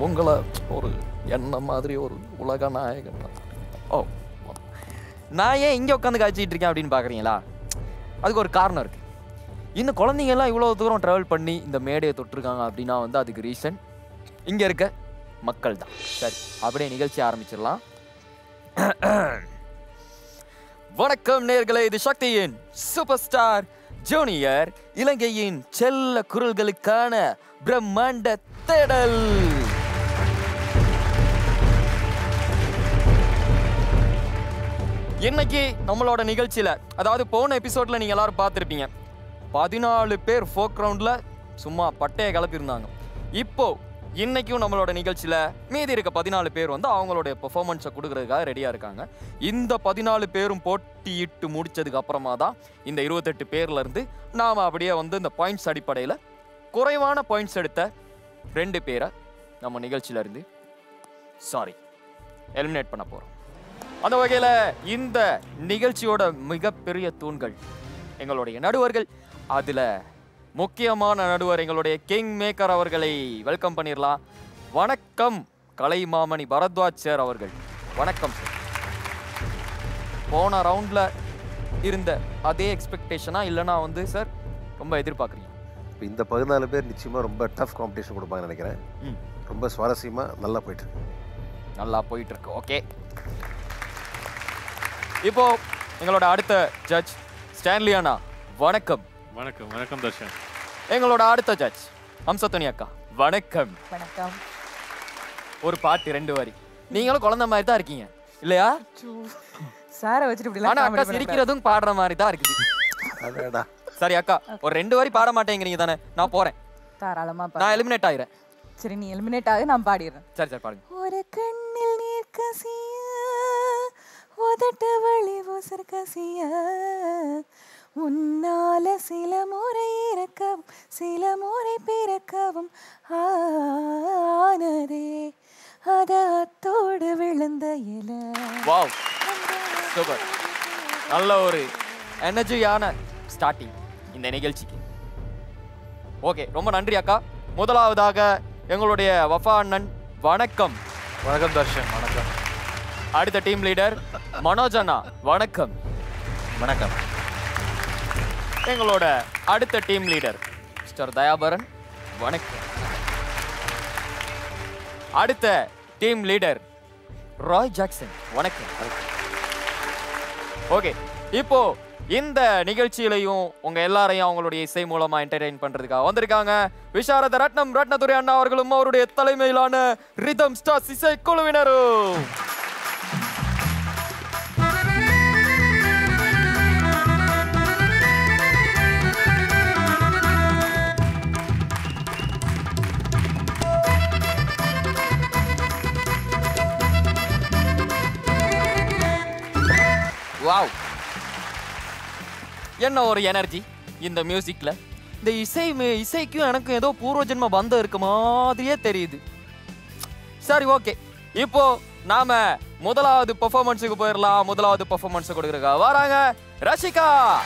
உங்களை ஒரு என்ன மாதிரி ஒரு உலக நாயகன் ஓ நான் ஏன் இங்கே உட்காந்து காய்ச்சிட்டு இருக்கேன் அப்படின்னு பார்க்குறீங்களா அதுக்கு ஒரு காரணம் இருக்குது இந்த குழந்தைங்க எல்லாம் இவ்வளோ தூரம் ட்ராவல் பண்ணி இந்த மேடையை தொட்டிருக்காங்க அப்படின்னா வந்து அதுக்கு ரீசன் இங்கே இருக்க மக்கள் தான் சரி அப்படியே நிகழ்ச்சி ஆரம்பிச்சிடலாம் வணக்கம் நேர்களே இது சக்தியின் சூப்பர் ஸ்டார் ஜூனியர் இலங்கையின் செல்ல குரல்களுக்கான பிரம்மாண்ட தேடல் இன்னைக்கு நம்மளோட நிகழ்ச்சியில அதாவது போன எபிசோட்ல நீங்க எல்லாரும் பார்த்துருப்பீங்க பதினாலு பேர் ஃபோக் ரவுண்ட்ல சும்மா பட்டையை கிளப்பியிருந்தாங்க இப்போ இன்னைக்கும் நம்மளோட நிகழ்ச்சியில மீதி இருக்க பதினாலு பேர் வந்து அவங்களுடைய பெர்ஃபார்மன்ஸை கொடுக்கறதுக்காக ரெடியா இருக்காங்க இந்த பதினாலு பேரும் போட்டியிட்டு முடிச்சதுக்கு அப்புறமா தான் இந்த இருபத்தெட்டு பேர்ல இருந்து நாம அப்படியே வந்து இந்த பாயிண்ட்ஸ் அடிப்படையில் குறைவான பாயிண்ட்ஸ் எடுத்த ரெண்டு பேரை நம்ம நிகழ்ச்சியில இருந்து சாரி எலிமினேட் பண்ண போறோம் அந்த வகையில இந்த நிகழ்ச்சியோட மிகப்பெரிய தூண்கள் எங்களுடைய நடுவர்கள் அதுல முக்கியமான நடுவர் எங்களுடைய கிங் மேக்கர் அவர்களை வெல்கம் பண்ணிடலாம் வணக்கம் கலைமாமணி பரத்வாஜ் சார் அவர்கள் வணக்கம் சார் போன ரவுண்ட்ல இருந்த அதே எக்ஸ்பெக்டேஷனா இல்லைனா வந்து சார் ரொம்ப எதிர்பார்க்குறீங்க இப்போ இந்த பதினாலு பேர் நிச்சயமாக ரொம்ப டஃப் காம்படிஷன் கொடுப்பாங்கன்னு நினைக்கிறேன் ம். ரொம்ப சுவாரஸ்யமாக நல்லா போயிட்டு இருக்கு நல்லா போயிட்டு இருக்கு ஓகே இப்போ எங்களோட அடுத்த ஜட்ஜ் ஸ்டான்லி அண்ணா வணக்கம் வணக்கம் வணக்கம் தர்ஷன் எங்களோட அடுத்த ஜட்ஜ் ஹம்சத்துணி அக்கா வணக்கம் வணக்கம் ஒரு பாட்டு ரெண்டு வரி நீங்களும் குழந்தை மாதிரி தான் இருக்கீங்க இல்லையா சாரை வச்சுட்டு இப்படி ஆனா அக்கா சிரிக்கிறதும் பாடுற மாதிரி தான் இருக்குது அடடா சரி அக்கா ஒரு ரெண்டு வரி பாட மாட்டேங்கிறீங்க தானே நான் போறேன் தாராளமா நான் பாரு எலிமினேட் ஆயிரேன் சரி நீ எலிமினேட் ஆகு நான் பாடிடுறேன் சரி சரி பாருங்க ஒரு கண்ணில் நீர் கசிய உதட்ட வழி உசர் கசிய உன்னால சில முறை இறக்கவும் சில முறை பிறக்கவும் ஆனதே அத அத்தோடு விழுந்த இல வாவ் சூப்பர் நல்ல ஒரு எனர்ஜியான ஸ்டார்டிங் இந்த நிகழ்ச்சிக்கு ஓகே ரொம்ப நன்றி அக்கா முதலாவதாக எங்களுடைய வஃபா அண்ணன் வணக்கம் வணக்கம் தர்ஷன் வணக்கம் அடுத்த டீம் லீடர் மனோஜ் அண்ணா வணக்கம் வணக்கம் எங்களோட அடுத்த டீம் லீடர் மிஸ்டர் தயாபரன் வணக்கம் அடுத்த டீம் லீடர் ராய் ஜாக்சன் வணக்கம் ஓகே இப்போ இந்த நிகழ்ச்சியிலையும் உங்க எல்லாரையும் அவங்களுடைய இசை மூலமா என்டர்டெயின் பண்றதுக்காக வந்திருக்காங்க விசாரத ரத்னம் ரத்னதுரை அண்ணா அவர்களும் அவருடைய தலைமையிலான ரிதம் ஸ்டார்ஸ் இசை குழுவினரும் வாவ் என்ன ஒரு எனர்ஜி இந்த மியூசிக்ல இந்த இசை மி- இசைக்கும் எனக்கும் ஏதோ பூர்வ ஜென்ம பந்தம் இருக்க மாதிரியே தெரியுது சரி ஓகே இப்போ நாம முதலாவது பெர்ஃபார்மன்ஸுக்கு போயிடலாம் முதலாவது பெர்ஃபார்மன்ஸ் கொடுக்குறக்கா வராங்க ரஷிகா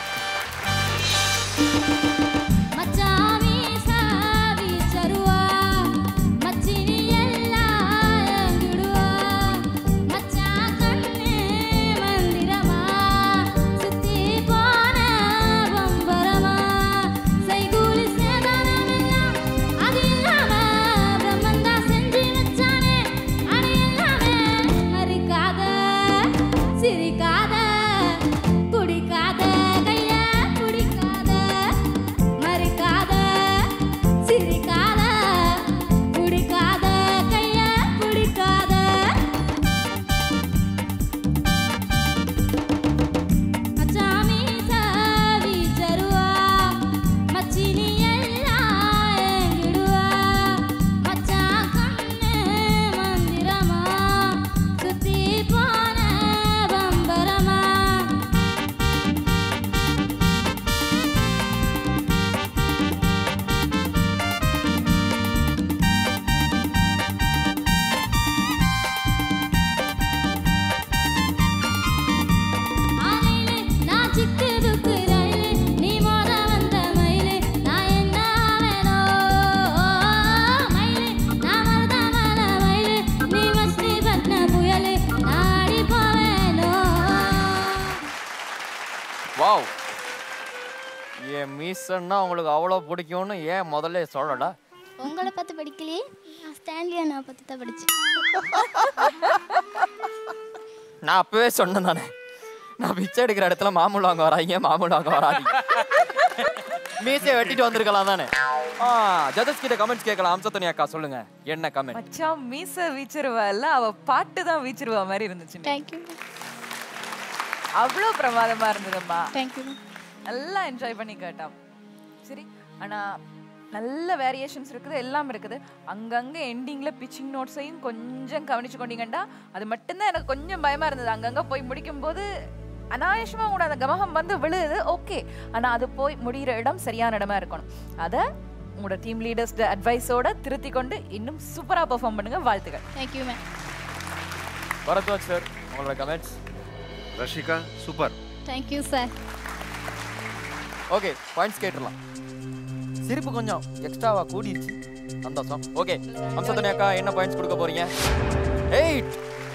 மச்சாவி சாவி சருவா மச்சினி எல்லாம் எங்கிடுவா மச்சா கண்ணே மந்திரமா சுத்தி போன பம்பரமா சைகூலி சேதாரமெல்லாம் அது இல்லாம பிரம்மந்தா செஞ்சு வச்சானே அது எல்லாமே மறிக்காத சிரிக்காத குடிக்காத கைய குடிக்காத மறிக்காத சிரிக்காத குடிக்காத கைய குடிக்காத அச்சாமி சாவி சருவா மச்சினி எல்லாம் எங்கிடுவா மச்சா கண்ணு மந்திரமா சுத்தி போன பம்பரமா வாவ் என் மீசன்னா உங்களுக்கு அவ்வளோ பிடிக்கும்னு ஏன் முதல்ல சொல்லடா உங்களை பார்த்து படிக்கலையே நான் ஸ்டான்லியா நான் பார்த்து தான் படித்தேன் நான் அப்பவே சொன்னேன் தானே நான் பிச்சை எடுக்கிற இடத்துல மாமூல் வாங்க வராங்க மாமூல் வாங்க வராதீங்க மீசையை வெட்டிட்டு வந்திருக்கலாம் தானே ஆ ஜட்ஜஸ் கிட்ட கமெண்ட்ஸ் கேட்கலாம் அம்சத்தனி அக்கா சொல்லுங்க என்ன கமெண்ட் மச்சான் மீச வீச்சிருவா இல்ல அவ பாட்டு தான் வீச்சிருவா மாதிரி இருந்துச்சு தேங்க்யூ அவ்வளோ பிரமாதமா இருந்ததும்மா தேங்க்யூ நல்லா என்ஜாய் பண்ணி கேட்டான் சரி ஆனா நல்ல வேரியேஷன்ஸ் இருக்குது எல்லாம் இருக்குது அங்கங்க எண்டிங்ல பிச்சிங் நோட்ஸையும் கொஞ்சம் கவனிச்சு கொண்டீங்கண்டா அது மட்டும்தான் எனக்கு கொஞ்சம் பயமா இருந்தது அங்கங்க போய் முடிக்கும் போது அனாயசமா கூட அந்த கமகம் வந்து விழுது ஓகே ஆனா அது போய் முடிகிற இடம் சரியான இடமா இருக்கணும் அதை உங்களோட டீம் லீடர்ஸ் அட்வைஸோட திருத்தி கொண்டு இன்னும் சூப்பரா பெர்ஃபார்ம் பண்ணுங்க வாழ்த்துக்கள் தேங்க்யூ மேம் பரத்வாஜ் சார் உங்களோட comments Rashika super thank you sir okay points கேட்டுடலாம் சிரிப்பு கொஞ்சம் எக்ஸ்ட்ராவா கூடிடுச்சு சந்தோஷம் ஓகே அம்சத்தனி அக்கா என்ன பாயிண்ட்ஸ் கொடுக்க போறீங்க எயிட்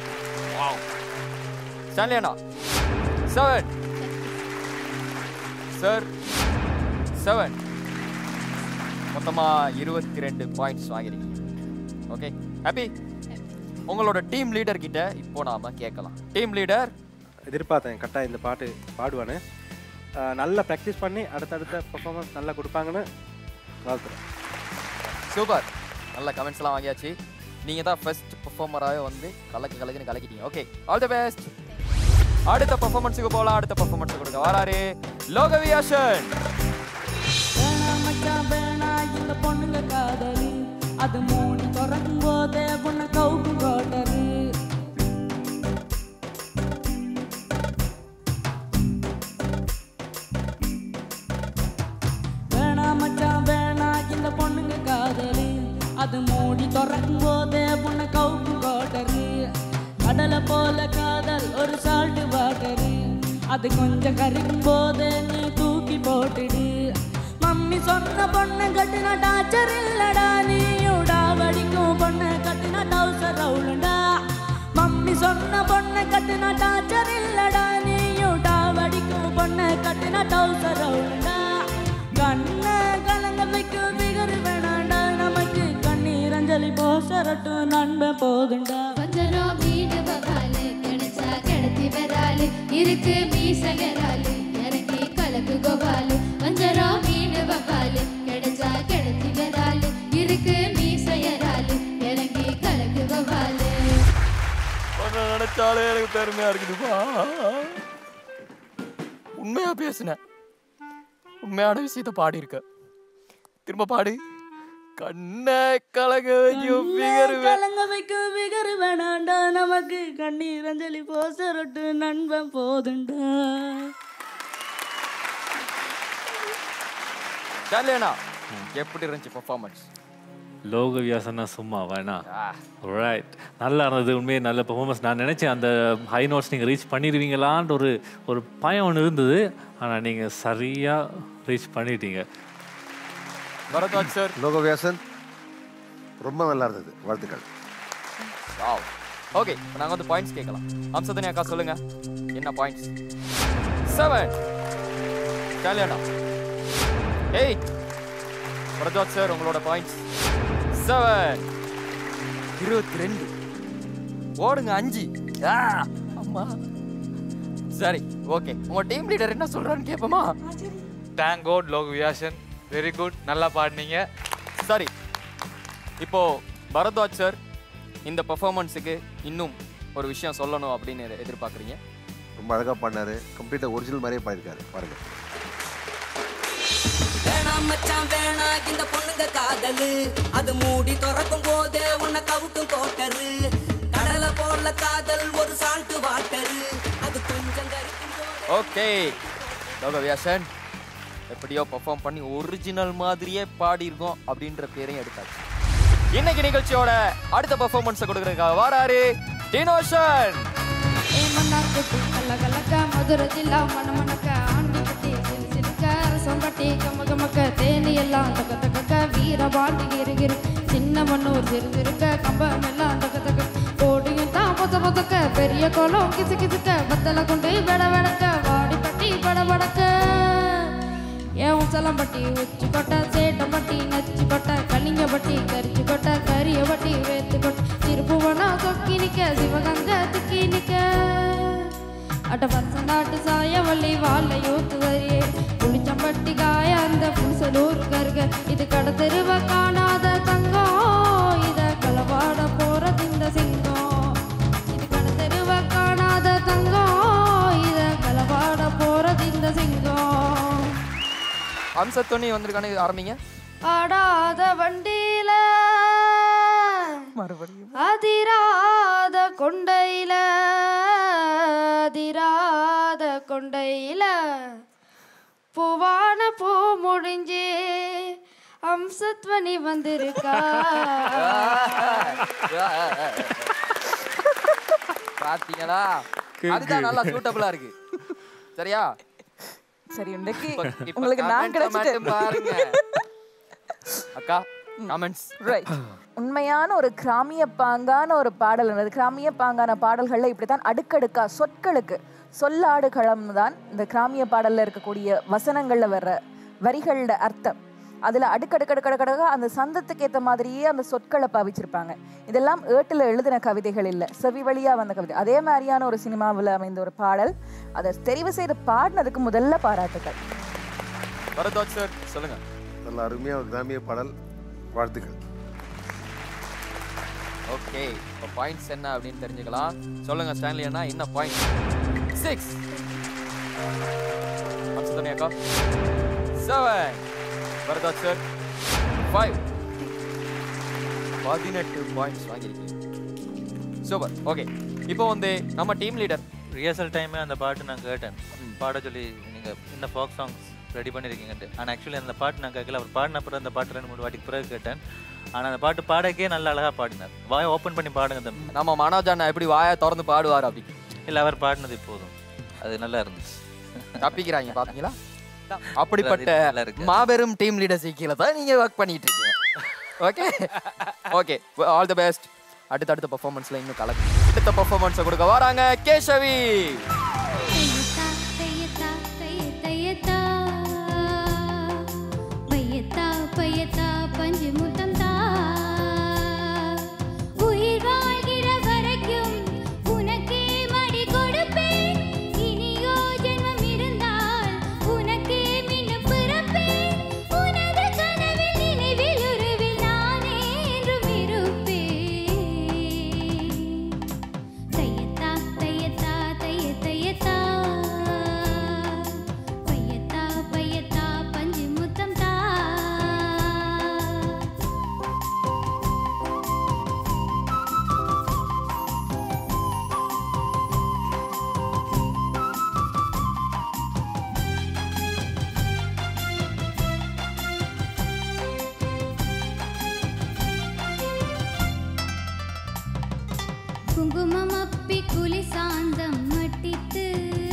ஸ்டான்லி அண்ணா செவன் சார் செவன் மொத்தமா இருபத்தி ரெண்டு பாயிண்ட்ஸ் வாங்கிருக்கீங்க ஓகே ஹாப்பி உங்களோட டீம் லீடர் கிட்ட இப்போ நாம கேட்கலாம் டீம் லீடர் எதிர்பார்த்தேன் கரெக்டாக இந்த பாட்டு பாடுவான்னு ஆஹ் நல்லா ப்ராக்டிஸ் பண்ணி அடுத்தடுத்த பர்ஃபார்மன்ஸ் நல்லா கொடுப்பாங்கன்னு வாழ்த்துறேன் சூப்பர் நல்ல கமெண்ட்ஸ் எல்லாம் வாங்கியாச்சு நீங்க தான் ஃபர்ஸ்ட் பெர்ஃபார்மராகவே வந்து கலக்கு கலக்குன்னு கலக்கிட்டீங்க ஓகே ஆல் தி பெஸ்ட் அடுத்த பெர்ஃபார்மன்ஸுக்கு போலாம் அடுத்த பெர்ஃபார்மன்ஸ் கொடுக்க வராரு லோகவியாசன் வேணா மச்சான் வேணா இந்த பொண்ணுங்க காதலி அது மூடி திறக்கும் போதே பொண்ணு கவுக்கு கோட்டரு வேணா மச்சான் வேணா இந்த பொண்ணுங்க காதலி அது மூடி திறக்கும் போதே பொண்ணு கவுக்கு கோட்டரு கடலை போல காதல் ஒரு சால்ட் வாட்டரு அது கொஞ்சம் கரிக்கும் போதே நீ தூக்கி போட்டுடு மம்மி சொன்ன பொண்ணு கட்டின டாச்சர் இல்லடா நீயுடா வடிக்கும் பொண்ணு கட்டின டவுசர் ரவுலுண்டா மம்மி சொன்ன பொண்ணு கட்டின டாச்சர் இல்லடா நீயுடா வடிக்கும் பொண்ணு கட்டின டவுசர் ரவுலுண்டா கண்ண கலங்க வைக்கும் பிகர் வேணாண்டா நமக்கு கண்ணீர் அஞ்சலி போசரட்டும் நண்பன் போதுண்டா கொஞ்சம் வீடு பகாலு கிடைச்சா கிடத்தி பெறாலு இருக்கு மீசகராலு இறங்கி கலக்கு கோபாலு கொஞ்சம் வீடு பகாலு கிடைச்சா கிடத்தி பெறாலு இருக்கு மீசையராலு இறங்கி கலக்கு கோபாலு உன்னை நினைச்சாலே எனக்கு பெருமையா இருக்குதுப்பா உண்மையா பேசுனேன் உண்மையான விஷயத்த பாடி இருக்க திரும்ப பாடு கண்ண கலக வைக்கும் figure வே- கலங்க வைக்கும் பிகர் வேணாண்டா நமக்கு கண்ணீர் அஞ்சலி போசரட்டு நண்பன் போதுண்டா ஜாலியாண்ணா எப்படி இருந்துச்சு பெர்ஃபார்மன்ஸ் லோக வியாசனா சும்மா வேணா ரைட் நல்லா இருந்தது உண்மையே நல்ல பெர்ஃபார்மன்ஸ் நான் நினச்சேன் அந்த ஹை நோட்ஸ் நீங்கள் ரீச் பண்ணிடுவீங்களான்ற ஒரு ஒரு பயம் ஒன்று இருந்தது ஆனால் நீங்கள் சரியாக ரீச் பண்ணிட்டீங்க பரத்வாஜ் சார் லோகவியாசன் ரொம்ப நல்லா இருந்தது வாழ்த்துக்கள் வாவ் ஓகே இப்போ நாங்கள் வந்து பாயிண்ட்ஸ் கேட்கலாம் அம்சத்தனி அக்கா சொல்லுங்க என்ன பாயிண்ட்ஸ் செவன் ஜாலியாண்ணா எயிட் பரத்வாஜ் சார் உங்களோட பாயிண்ட்ஸ் செவன் இருபத்தி ரெண்டு ஓடுங்க அஞ்சு ஆ, அம்மா சரி ஓகே உங்க டீம் லீடர் என்ன சொல்றான்னு கேட்போமா தேங்க் கோட் லோக் வியாசன் வெரி குட் நல்லா பாடினீங்க சரி இப்போ பரத்வாஜ் சார் இந்த பெர்ஃபார்மன்ஸுக்கு இன்னும் ஒரு விஷயம் சொல்லணும் அப்படின்னு எதிர்- எதிர்பார்க்குறீங்க ரொம்ப அழகாக பாடினாரு கம்ப்ளீட்டாக ஒரிஜினல் மாதிரியே பாடியிருக்காரு பாருங்க வேணாம் மச்சான் வேணா இந்த பொண்ணுங்க காதலு அது மூடி திறக்கும் போதே உன்னை கவுக்கும் கோட்டரு கடலை போல காதல் ஒரு சால்ட்டு வாட்டரு அது கொஞ்சம் கரிக்கும் போதே ஓகே லோகவியாசன் எப்படியோ பெர்ஃபார்ம் பண்ணி ஒரிஜினல் மாதிரியே பாடியிருக்கோம் அப்படின்ற பேரையும் எடுத்தாச்சு இன்னைக்கு நிகழ்ச்சியோட அடுத்த பெர்ஃபார்மன்ஸை கொடுக்குறதுக்காக வாராரு டினோஷன் ஏமன்னாக்குட்டி கல்ல கலக்க மதுரை ஜில்லா மணமணக்க ஆண்டி கட்டி சிலு சிலுக்க ரசம் கட்டி கம கமக்க தேனி எல்லாம் தக்க தக்கக்க வீர பாண்டி கிரு கிரு சின்ன மண்ணூர் சிறு சிறுக்க கம்பம் எல்லாம் தக்க தக்க கோடியும் தான் பொத்த பொத்தக்க பெரிய கோலம் கிசு கிசுக்க பத்தல கொண்டு வெட வெடக்க வாடி பட்டி படபடக்க ஏன் உசலம்பட்டி உச்சி கொட்டை சேட்டம்பட்டி நச்சு கொட்டை கலிங்கப்பட்டி கரிச்சு கொட்டை கரியப்பட்டி வேத்து கொட்டை திருப்புவனம் கொக்கி நிக்க சிவகங்கை திக்கி நிக்க அட்ட பசந்தாட்டு சாயவள்ளி வாழை யூத்து வரியே புளிச்சம்பட்டி காய அந்த புதுசலூர் கருக இது கடத்தெருவ காணாத தங்கம் இத களவாட போறது இந்த சிங்கம் இது கடத்தெருவ காணாத தங்கம் இத களவாட போறது இந்த சிங்கம் அம்சத்தோனி வந்திருக்கானே ஆரம்பிங்க ஆடாத வண்டியில மறுபடியும் அதிராத கொண்டையில அதிராத கொண்டையில பூவான பூ முடிஞ்சு அம்சத்வனி வந்திருக்கா பாத்தீங்களா அதுதான் நல்லா சூட்டபிளா இருக்கு சரியா சரி இன்னைக்கு இப்ப- இப்ப உங்களுக்கு நான் comment மட்டும் கிடைச்சிட்டு பாருங்க அக்கா கமெண்ட்ஸ் ரைட் உண்மையான ஒரு கிராமிய பாங்கான ஒரு பாடல் அது கிராமிய பாங்கான பாடல்கள்ல இப்படித்தான் அடுக்கடுக்கா சொற்களுக்கு சொல்லாடுகளம் தான் இந்த கிராமிய பாடல்ல இருக்கக்கூடிய வசனங்கள்ல வர்ற வரிகளோட அர்த்தம் அதுல அடுக்கடுக்கடுக்கடுக்கடுக்க அந்த சந்தத்துக்கு ஏத்த மாதிரியே அந்த சொற்களை பாவிச்சிருப்பாங்க இதெல்லாம் ஏட்டுல எழுதின கவிதைகள் இல்ல செவி வழியா வந்த கவிதை அதே மாதிரியான ஒரு சினிமாவில் அமைந்த ஒரு பாடல் அதை தெரிவு செய்து பாடினதுக்கு முதல்ல பாராட்டுக்கள் பரத்வாஜ் சார் சொல்லுங்க நல்ல அருமையாக ஒரு கிராமிய பாடல் வாழ்த்துக்கள் ஓகே இப்போ பாயிண்ட்ஸ் என்ன அப்படின்னு தெரிஞ்சுக்கலாம் சொல்லுங்க ஸ்டான்லி அண்ணா என்ன பாயிண்ட் சிக்ஸ் அம்சத்தனி அக்கா செவன் பரதாஜ் சார் ஃபைவ் பதினெட்டு பாயிண்ட்ஸ் வாங்கியிருக்கீங்க சூப்பர் ஓகே இப்போ வந்து நம்ம டீம் லீடர் ரிஹர்சல் டைமே அந்த பாட்டு நான் கேட்டேன் பாட சொல்லி நீங்கள் இந்த ஃபாக் சாங்ஸ் ரெடி பண்ணியிருக்கீங்கன்ட்டு ஆனால் ஆக்சுவலி அந்த பாட்டு நான் கேட்கல அவர் பாடின பிறகு அந்த பாட்டு ரெண்டு மூணு வாட்டிக்கு பிறகு கேட்டேன் ஆனால் அந்த பாட்டு பாடக்கே நல்ல அழகாக பாடினார் வாய் ஓப்பன் பண்ணி பாடுங்க தம்பி நம்ம மனோஜ் அண்ணா எப்படி வாயை திறந்து பாடுவார் அப்படி இல்லை அவர் பாடினது போதும் அது நல்லா இருந்துச்சு தப்பிக்கிறாங்க பாத்தீங்களா அப்படிப்பட்ட நல்லா இருக்கு. மாபெரும் டீம் லீடர்ஸ் கீழே தான் நீங்க ஒர்க் பண்ணிட்டு இருக்கீங்க okay okay all the best அடுத்தடுத்த பெர்ஃபார்மன்ஸ்ல இன்னும் கலக்கு அடுத்த பெர்ஃபார்மன்ஸை கொடுக்க வராங்க கேஷவி தையத்தா தையத்தா பையத்தா பையத்தா பஞ்சு முத்தம் தா உயிர் வாழ்கிற வரைக்கும் உனக்கே மடி கொடுப்பேன் இனியோ ஜென்மம் இருந்தால் உனக்கே மீண்டும் பிறப்பேன் உனது கனவில் நினைவில் உருவில் நானே என்றும் இருப்பேன் தையத்தா தையத்தா தைய தையத்தா பையத்தா பையத்தா பஞ்சு முத்தம் தா குங்குமம் அப்பி குலி சாந்தம் மட்டித்து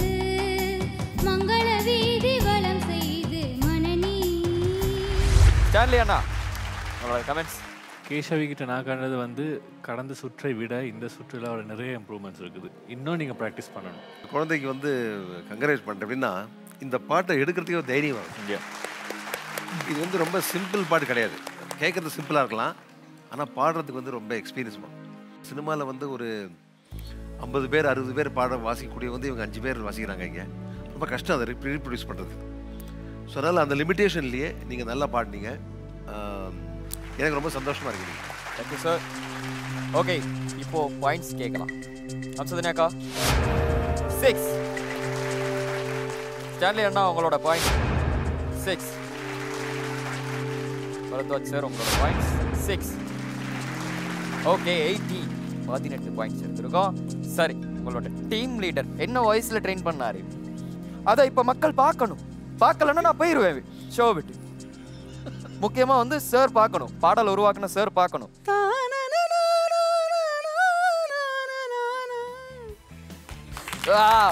மங்கள வீதி வலம் செய்து மனநீ ஸ்டான்லி அண்ணா உங்களோட கமெண்ட்ஸ் கேஷவி கிட்ட நான் கண்டது வந்து கடந்த சுற்றை விட இந்த சுற்றில் அவரோட நிறைய இம்ப்ரூவ்மெண்ட்ஸ் இருக்குது இன்னும் நீங்கள் ப்ராக்டிஸ் பண்ணணும் குழந்தைக்கு வந்து கங்கரேஜ் பண்ணுறேன் அப்படின்னா இந்த பாட்டை எடுக்கிறதுக்கே ஒரு தைரியம் வரும் இது வந்து ரொம்ப சிம்பிள் பாட்டு கிடையாது கேட்குறது சிம்பிளாக இருக்கலாம் ஆனால் பாடுறதுக்கு வந்து ரொம்ப எக்ஸ்பீரியன்ஸ் பண்ணும் சினிமாவில் வந்து ஒரு ஐம்பது பேர் அறுபது பேர் பாட வாசிக்கக்கூடிய வந்து இவங்க அஞ்சு பேர் வாசிக்கிறாங்க இங்கே ரொம்ப கஷ்டம் அதை ரீப்ரொடியூஸ் பண்ணுறது ஸோ அதனால் அந்த லிமிட்டேஷன்லேயே நீங்கள் நல்லா பாடினீங்க ஆம், எனக்கு ரொம்ப சந்தோஷமாக இருக்குது தேங்க்யூ சார் ஓகே இப்போ பாயிண்ட்ஸ் கேட்கலாம் அம்சதனி அக்கா சிக்ஸ் ஸ்டான்லி அண்ணா உங்களோட பாயிண்ட் சிக்ஸ் பரத்வாஜ் சார் உங்களோட பாயிண்ட்ஸ் சிக்ஸ் ஓகே எயிட்டி பதினெட்டு பாயிண்ட்ஸ் எடுத்திருக்கோம் சரி உங்களோட டீம் லீடர் என்ன வயசுல ட்ரெயின் பண்ணாரு அதை இப்போ மக்கள் பார்க்கணும் பார்க்கலன்னா நான் போயிடுவேன் ஷோ விட்டு முக்கியமா வந்து சார் பார்க்கணும் பாடல் உருவாக்குன சார் பார்க்கணும் Wow.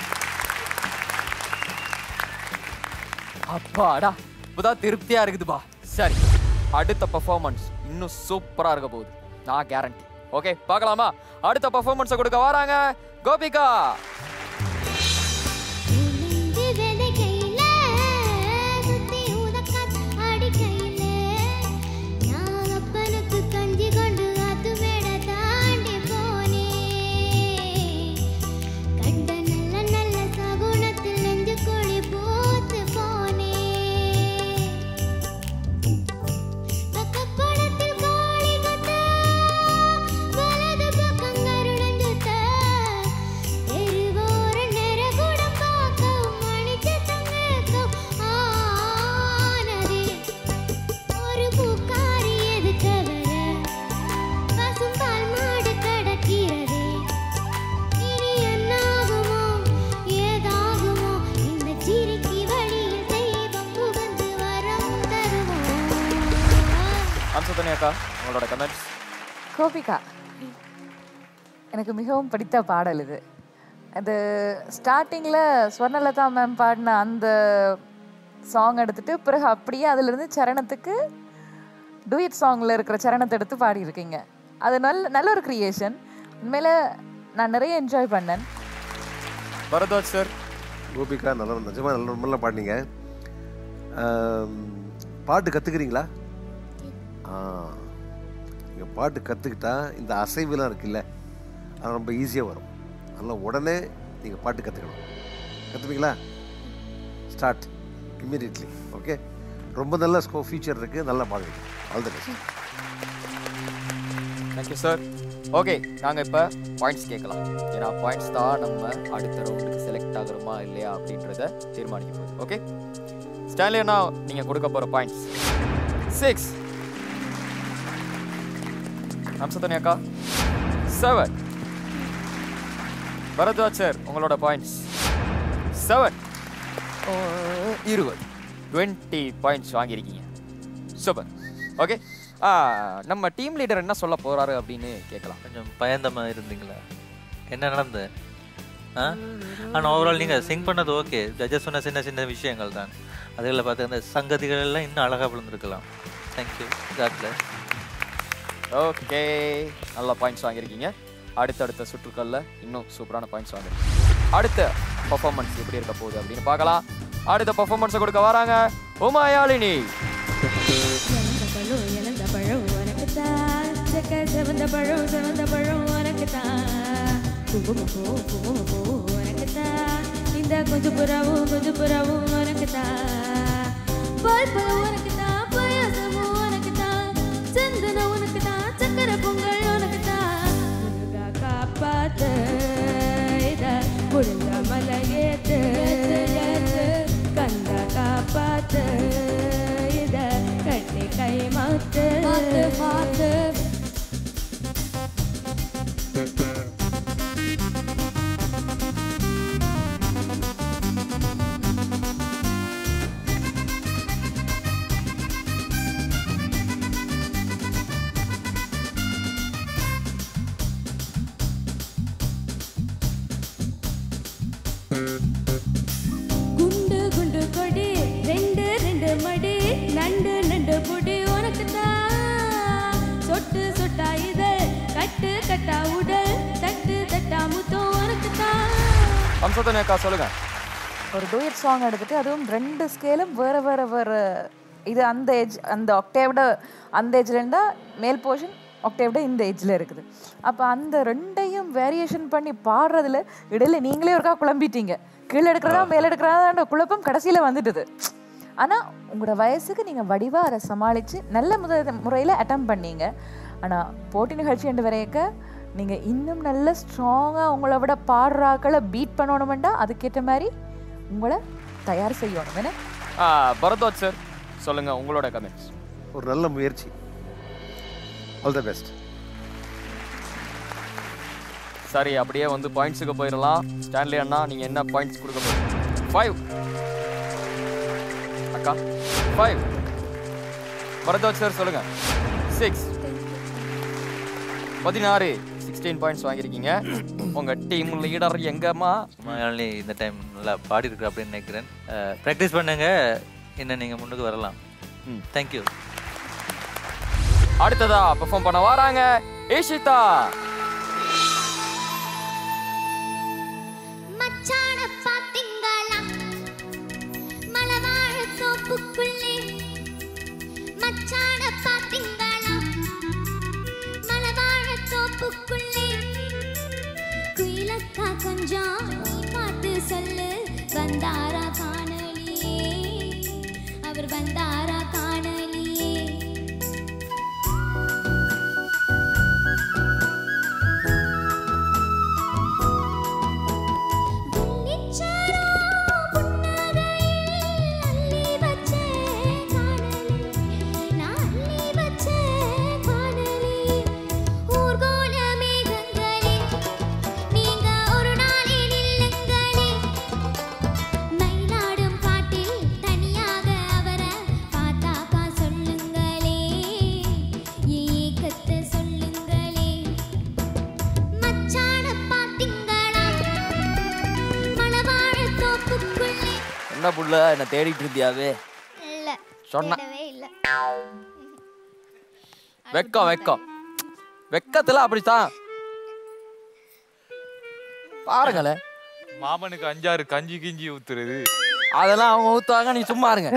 அப்பாடா இப்போதான் திருப்தியா இருக்குதுப்பா சரி அடுத்த பெர்ஃபார்மன்ஸ் இன்னும் சூப்பரா இருக்க போகுது நான் கேரண்டி ஓகே பார்க்கலாமா அடுத்த பெர்ஃபார்மன்ஸை கொடுக்க வராங்க கோபிகா நெஞ்சு அம்சத்தனி அக்கா உங்களோட கமெண்ட்ஸ் கோபிகா எனக்கு மிகவும் பிடித்த பாடல் இது அது ஸ்டார்டிங்கில் ஸ்வர்ணலதா மேம் பாடின அந்த சாங் எடுத்துட்டு பிறகு அப்படியே அதிலிருந்து சரணத்துக்கு டூயட் சாங்கில் இருக்கிற சரணத்தை எடுத்து பாடியிருக்கீங்க அது நல்ல நல்ல ஒரு கிரியேஷன் உண்மையில் நான் நிறைய என்ஜாய் பண்ணேன் பரத்வாஜ் சார் கோபிகா நல்லா நிஜமாக நல்ல நல்லா பாடினீங்க ஆம், பாட்டு கற்றுக்குறீங்களா ஆ நீங்கள் பாட்டு கற்றுக்கிட்டா இந்த அசைவுலாம் இருக்குல்ல அது ரொம்ப ஈஸியாக வரும் அதனால் உடனே நீங்கள் பாட்டு கற்றுக்கணும் கற்றுப்பீங்களா ஸ்டார்ட் இம்மீடியட்லி ஓகே ரொம்ப நல்ல ஸ்கோ ஃபியூச்சர் இருக்குது நல்லா பாடுறீங்க all the best thank you sir okay நாங்கள் இப்போ பாயிண்ட்ஸ் கேட்கலாம் ஏன்னா பாயிண்ட்ஸ் தான் நம்ம அடுத்த ரவுண்டுக்கு செலக்ட் ஆகுறோமா இல்லையா அப்படின்றத தீர்மானிக்க போகுது ஓகே ஸ்டான்லி அண்ணா நீங்கள் கொடுக்க போகிற பாயிண்ட்ஸ் சிக்ஸ் அம்சத்தனி அக்கா செவன் பரத்வாஜ் சார் உங்களோட பாயிண்ட்ஸ் செவன் இருபது டுவெண்ட்டி பாயிண்ட்ஸ் வாங்கியிருக்கீங்க சூப்பர் ஓகே நம்ம டீம் லீடர் என்ன சொல்ல போறாரு அப்படின்னு கேட்கலாம் கொஞ்சம் பயந்தமா இருந்தீங்களா என்ன நடந்தது ஆ ஆனால் ஓவரால் நீங்கள் சிங் பண்ணது ஓகே ஜட்ஜஸ் சொன்ன சின்ன சின்ன விஷயங்கள் தான் அதில் பார்த்து அந்த சங்கதிகள் எல்லாம் இன்னும் அழகாக விழுந்திருக்கலாம் தேங்க்யூ காட்ல ஓகே நல்ல பாயிண்ட்ஸ் வாங்கியிருக்கீங்க அடுத்தடுத்த சுற்றுக்களில் இன்னும் சூப்பரான பாயிண்ட்ஸ் வாங்கிருக்கீங்க அடுத்த பர்ஃபார்மன்ஸ் எப்படி இருக்க போகுது அப்படின்னு பார்க்கலாம் அடுத்த பர்ஃபார்மன்ஸை கொடுக்க வராங்க உமாயாளினி இழந்த பழம் இழந்த பழம் உனக்கு தான் செக்க செவந்த பழம் செவந்த பழம் உனக்கு தான் குங்குமப்பூ குங்குமப்பூ உனக்கு தான் இந்த கொஞ்சம் புறாவும் கொஞ்சம் புறாவும் உனக்கு தான் பால் பழம் உனக்கு தான் பாயாசமும் உனக்கு தான் சந்தனம் உனக்கு தான் சக்கரை பொங்கல் உனக்கு தான் முருகா காப்பாத்து இத முருகா மலையேத்து கந்தா காப்பாத்து இத கட்டி கை மாத்து மாத்து மாத்து குண்டு குண்டு கொடி ரெண்டு ரெண்டு மடி நண்டு நண்டு பொடி உனக்கு தான் சொட்டு சொட்டா இதழ் கட்டு கட்டா உடல் தட்டு தட்டா முத்தம் உனக்கு தான் அம்சத்தனி அக்கா சொல்லுங்க ஒரு டூயட் சாங் எடுத்துட்டு அதுவும் ரெண்டு ஸ்கேலும் வேற வேற வேற இது அந்த ஏஜ் அந்த ஒக்டேவோட அந்த ஏஜ்ல இருந்தா மேல் போர்ஷன் ஒக்டேவோட இந்த ஏஜ்ல இருக்குது அப்போ அந்த ரெண்டையும் வேரியேஷன் பண்ணி பாடுறதுல இடையில நீங்களே ஒருக்கா குழம்பிட்டீங்க கீழே எடுக்கிறதா மேலே எடுக்கிறதா குழப்பம் கடைசியில் வந்துட்டுது ஆனால் உங்களோட வயசுக்கு நீங்கள் வடிவாக அதை சமாளித்து நல்ல முத முறையில் அட்டம் பண்ணீங்க ஆனால் போட்டி நிகழ்ச்சி என்று வரையக்க நீங்கள் இன்னும் நல்ல ஸ்ட்ராங்காக உங்களை விட பாடுறாக்களை பீட் பண்ணணுமெண்டா அதுக்கேற்ற மாதிரி உங்களை தயார் செய்யணும் என்ன ஆ, பரத்வாஜ் சார் சொல்லுங்க உங்களோட கமெண்ட்ஸ் ஒரு நல்ல முயற்சி ஆல் த பெஸ்ட் சரி அப்படியே வந்து பாயிண்ட்ஸுக்கு போயிடலாம் ஸ்டான்லி அண்ணா நீங்க என்ன பாயிண்ட்ஸ் கொடுக்க போறீங்க ஃபைவ் அக்கா ஃபைவ் பரத்வாஜ் சார் சொல்லுங்க சிக்ஸ் பதினாறு சிக்ஸ்டீன் பாயிண்ட்ஸ் வாங்கியிருக்கீங்க உங்க டீம் லீடர் எங்கம்மா சும்மாயாலே இந்த டைம் நல்லா பாடிருக்கு அப்படின்னு நினைக்கிறேன் ப்ராக்டிஸ் பண்ணுங்க இன்னும் நீங்கள் முன்னுக்கு வரலாம் ம். தேங்க்யூ அடுத்ததா பெர்ஃபார்ம் பண்ண வராங்க ஈஷிதா மச்சான பாத்தீங்களா மலவாழ தோப்புக்குள்ளே மச்சான பாத்தீங்களா மலவாழ தோப்புக்குள்ளே குயிலக்கா கொஞ்சம் நீ பார்த்து சொல்லு வந்தாரா காணலியே அவர் வந்தாரா காணலியே வெள்ளிச்சாரா புன்னகையில் அள்ளி வச்சே காணலே நான் அள்ளி வச்சே காணலே ஊர்கோல மேகங்களே நீங்க ஒரு நாளில் இல்லை என்ன புள்ள என்ன தேடிட்டு இருந்தியாவே இல்ல சொன்ன தேடவே இல்ல வெக்கம் வெக்கம் வெக்கத்துல அப்படித்தான் பாருங்களேன் மாமனுக்கு அஞ்சாறு கஞ்சி கிஞ்சி ஊத்துறது அதெல்லாம் அவங்க ஊத்துவாங்க நீ சும்மா இருங்க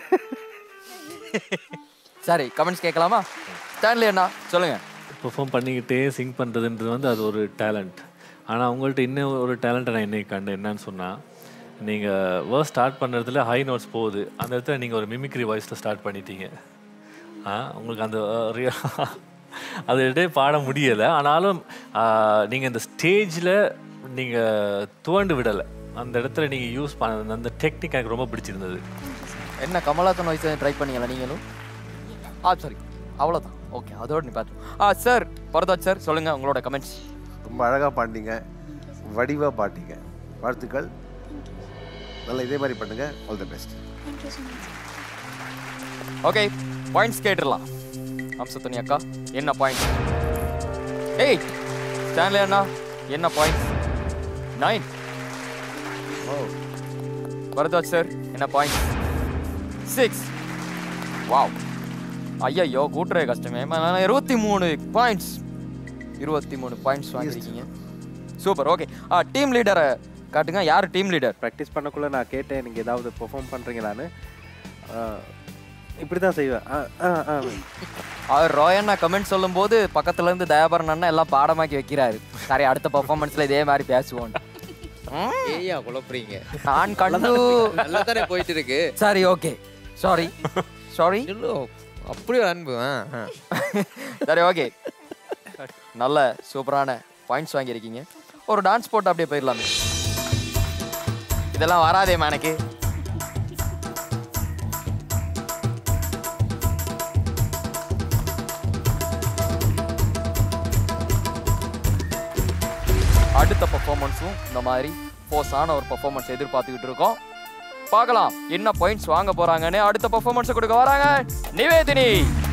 சரி கமெண்ட்ஸ் கேட்கலாமா ஸ்டான்லி அண்ணா சொல்லுங்க பெர்ஃபார்ம் பண்ணிக்கிட்டே சிங் பண்ணுறதுன்றது வந்து அது ஒரு டேலண்ட் ஆனால் உங்கள்ட்ட இன்னும் ஒரு டேலண்ட்டை நான் இன்னைக்கு கண்டேன் என்னன்னு சொன்னால் நீங்கள் வேர்ஸ் ஸ்டார்ட் பண்ணுறதுல ஹை நோட்ஸ் போகுது அந்த இடத்துல நீங்கள் ஒரு மிமிக்ரி வாய்ஸில் ஸ்டார்ட் பண்ணிட்டீங்க ஆ உங்களுக்கு அந்த ரிய- அது எடுத்தே பாட முடியலை ஆனாலும் நீங்கள் இந்த ஸ்டேஜில் நீங்கள் துவண்டு விடலை அந்த இடத்துல நீங்கள் யூஸ் பண்ண அந்த டெக்னிக் எனக்கு ரொம்ப பிடிச்சிருந்தது என்ன கமலாத்தன் வாய்ஸ் ட்ரை பண்ணீங்களா நீங்களும் ஆ சரி அவ்வளோதான் ஓகே அதோட நீ பார்த்து ஆ சார் பரதாஜ் சார் சொல்லுங்க உங்களோட கமெண்ட்ஸ் ரொம்ப அழகாக பாடினீங்க வடிவாக பாட்டீங்க வாழ்த்துக்கள் நல்லா இதே மாதிரி பண்ணுங்க all the best thank you so much okay points கேட்டுடலாம் அம்சத்தனி அக்கா என்ன பாயிண்ட் எயிட் ஸ்டான்லி அண்ணா என்ன பாயிண்ட்ஸ் நைன் ஓ பரதாஜ் சார் என்ன பாயிண்ட் சிக்ஸ் வாவ் ஐயையோ கூட்டுறே கஷ்டமே ம- இருபத்தி மூணு பாயிண்ட்ஸ் இருபத்தி மூணு பாயிண்ட்ஸ் வாங்கியிருக்கீங்க சூப்பர் ஓகே ஆ டீம் லீடரை காட்டுங்க யார் டீம் லீடர் ப்ராக்டிஸ் பண்ணக்குள்ள நான் கேட்டேன் நீங்கள் ஏதாவது பெர்ஃபார்ம் பண்ணுறீங்களான்னு இப்படி தான் செய்வேன் ஆ ஆ ஆ அவர் ரோயண்ணா கமெண்ட் சொல்லும்போது பக்கத்துல இருந்து தயாபரன் அண்ணா எல்லாம் பாடமாக்கி வைக்கிறாரு சரி அடுத்த பெர்ஃபார்மன்ஸ்ல இதே மாதிரி பேசுவோம் ஏய்யா குழப்புறீங்க நான் கண்டு நல்லா தானே போயிட்டு இருக்கு சரி ஓகே சாரி சாரி இல்ல அப்படி ஒரு அன்பு ஆ, ஆ. சரி ஓகே நல்ல சூப்பரான பாயிண்ட்ஸ் வாங்கியிருக்கீங்க ஒரு டான்ஸ் போட்டு அப்படியே போயிடலாமே இதெல்லாம் வராதேம்மா எனக்கு அடுத்த பர்ஃபார்மன்ஸும் இந்த மாதிரி ஃபோர்ஸான ஒரு பர்ஃபார்மன்ஸ் எதிர்பார்த்துக்கிட்டு இருக்கோம் பார்க்கலாம் என்ன பாயிண்ட்ஸ் வாங்க போறாங்கன்னு அடுத்த பர்ஃபார்மன்ஸ் கொடுக்க வராங்க நிவேதினி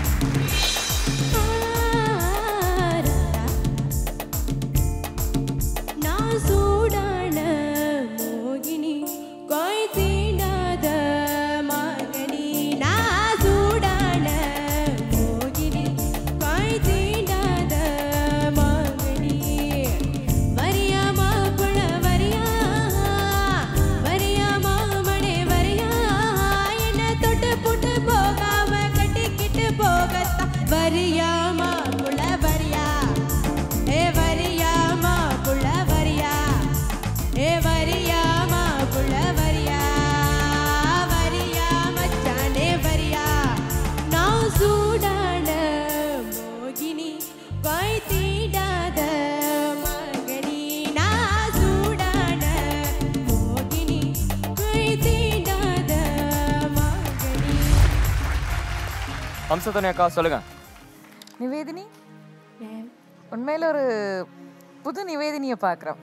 நான் சூடான மோகினி கொய் தீண்டாத மகனி நான் சூடான மோகினி கொய் தீண்டாத மகனி வரியா மாப்பிள வரியா வரியா மாமனே வரியா என்ன தொட்டு புட்டு போகாம கட்டிக்கிட்டு போகத்தான் வரியா மாப்பிள வரியா ஏ வரியா மாப்பிள வரியா ஏ வரியா மாப்பிள வரியா வரியா மச்சானே வரியா நான் சூடான மோகினி கொய் தீண்டாத மகனி நான் சூடான மோகினி கொய் தீண்டாத மகனி அம்சத்தனி அக்கா சொல்லுங்க நிவேதினி உண்மையில ஒரு புது நிவேதினியை பார்க்குறோம்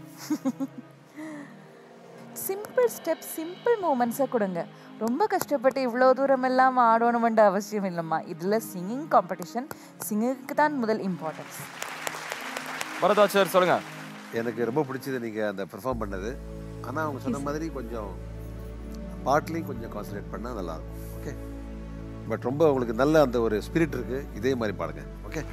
சிம்பிள் ஸ்டெப் சிம்பிள் மூமெண்ட்ஸை கொடுங்க ரொம்ப கஷ்டப்பட்டு இவ்வளோ தூரம் எல்லாம் ஆடணுமென்ற அவசியம் இல்லைம்மா இதில் சிங்கிங் காம்படிஷன் சிங்கிங்க்கு தான் முதல் இம்பார்ட்டன்ஸ் பரதாஜ் சார் சொல்லுங்க எனக்கு ரொம்ப பிடிச்சது நீங்கள் அந்த பெர்ஃபார்ம் பண்ணது ஆனால் அவங்க சொன்ன மாதிரி கொஞ்சம் பாட்லேயும் கொஞ்சம் கான்சன்ட்ரேட் பண்ணால் நல்லா இருக்கும் ஓகே பட் ரொம்ப உங்களுக்கு நல்ல அந்த ஒரு ஸ்பிரிட் இருக்குது இதே மாதிரி பாடுங்க ஓகே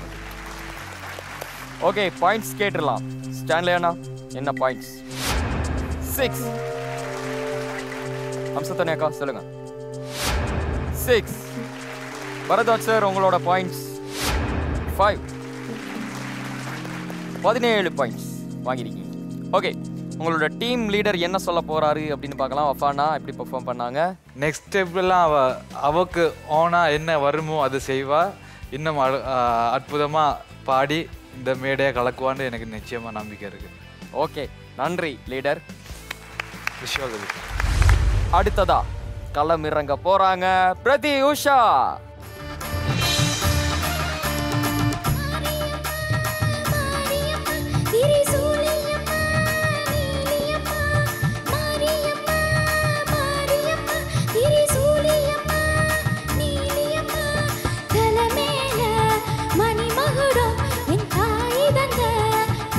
ஓகே பாயிண்ட்ஸ் கேட்டுடலாம் ஸ்டான்லி அண்ணா என்ன பாயிண்ட்ஸ் சிக்ஸ் அம்சத்தனி அக்கா சொல்லுங்க சிக்ஸ் பரதாஜ் சார் உங்களோட பாயிண்ட்ஸ் ஃபைவ் பதினேழு பாயிண்ட்ஸ் வாங்கியிருக்கீங்க ஓகே உங்களோட டீம் லீடர் என்ன சொல்ல போறாரு அப்படின்னு பார்க்கலாம் வஃபானா எப்படி பெர்ஃபார்ம் பண்ணாங்க நெக்ஸ்ட் ஸ்டெப்லாம் அவ அவக்கு ஓனா என்ன வருமோ அது செய்வா இன்னும் அழ- ஆ, அற்புதமா பாடி இந்த மேடையை கலக்குவான்னு எனக்கு நிச்சயமா நம்பிக்கை இருக்கு ஓகே நன்றி லீடர் விஷயம் அடுத்ததா களம் இறங்க போறாங்க பிரதி உஷா திரிசூலியம்மா நீலியம்மா மாரியம்மா மாரியம்மா திரிசூலியம்மா நீலியம்மா தலைமேல மணிமகுடம் என் தாய் தந்த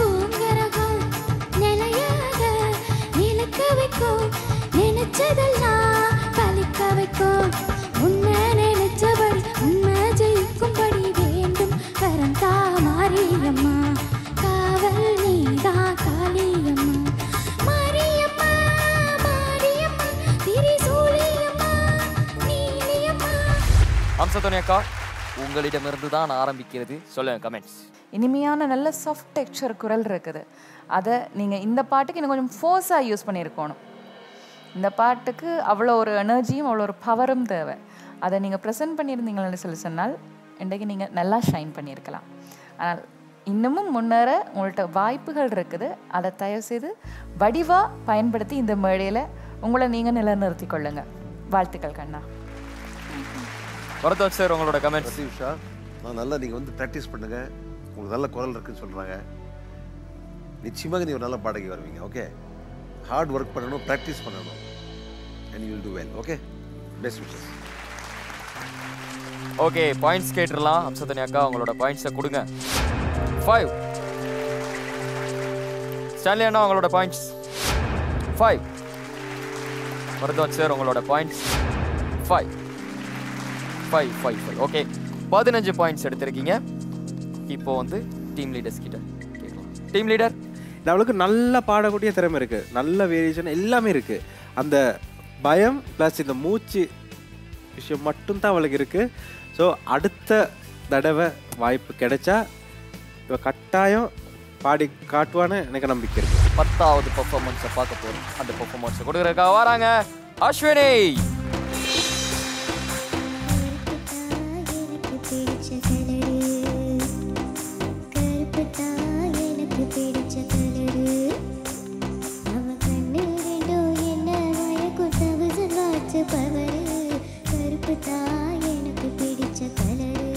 பூங்கரகம் நிலையாக நிலக்க வைக்கும் நினைச்சதெல்லாம் அம்சத்தோனி அக்கா உங்களிடமிருந்து தான் ஆரம்பிக்கிறது சொல்லுங்க கமெண்ட்ஸ் இனிமையான நல்ல சாஃப்ட் டெக்ஸ்சர் குரல் இருக்குது அதை நீங்கள் இந்த பாட்டுக்கு இன்னும் கொஞ்சம் ஃபோர்ஸாக யூஸ் பண்ணியிருக்கணும் இந்த பாட்டுக்கு அவ்வளோ ஒரு எனர்ஜியும் அவ்வளோ ஒரு பவரும் தேவை அதை நீங்கள் ப்ரெசென்ட் பண்ணியிருந்தீங்கன்னு சொல்லி சொன்னால் இன்றைக்கு நீங்கள் நல்லா ஷைன் பண்ணியிருக்கலாம் ஆனால் இன்னமும் முன்னேற உங்கள்கிட்ட வாய்ப்புகள் இருக்குது அதை தயவு செய்து வடிவாக பயன்படுத்தி இந்த மேடையில் உங்களை நீங்கள் நிலைநிறுத்திக் கொள்ளுங்க வாழ்த்துக்கள் கண்ணா பரத்வாஜ் சார் உங்களோட கமெண்ட்ஸ் உஷா நான் நல்லா நீங்கள் வந்து ப்ராக்டிஸ் பண்ணுங்க உங்களுக்கு நல்ல குரல் இருக்குன்னு சொல்கிறாங்க நிச்சயமாக நீ ஒரு நல்ல பாடகி வருவீங்க ஓகே ஹார்ட் ஒர்க் பண்ணணும் ப்ராக்டிஸ் பண்ணணும் and you will do well okay best wishes okay points கேட்டுடலாம் அம்சத்தனி அக்கா உங்களோட பாயிண்ட்ஸை கொடுங்க ஃபைவ் ஸ்டான்லி அண்ணா உங்களோட பாயிண்ட்ஸ் ஃபைவ் பரத்வாஜ் சார் உங்களோட points five five five five okay பதினஞ்சு பாயிண்ட்ஸ் எடுத்திருக்கீங்க இப்போ வந்து டீம் லீடர்ஸ் கிட்ட கேட்கலாம் டீம் லீடர் அவளுக்கு நல்லா பாடக்கூடிய திறமை இருக்கு நல்ல வேரியேஷன் எல்லாமே இருக்கு அந்த பயம் ப்ளஸ் இந்த மூச்சு விஷயம் மட்டும்தான் அவளுக்கு இருக்கு ஸோ அடுத்த தடவை வாய்ப்பு கிடைச்சா இவ கட்டாயம் பாடி காட்டுவான்னு எனக்கு நம்பிக்கை இருக்கு பத்தாவது பெர்ஃபார்மன்ஸை பார்க்க போறோம் அந்த பெர்ஃபார்மன்ஸை கொடுக்குறதுக்காக வராங்க அஸ்வினி எனக்கு பிடிச்ச கலரு அவ கண்ணு ரெண்டும் என்ன மயக்கும் தவசம் வாச்சு பவரு கருப்பு தான் எனக்கு பிடிச்ச கலரு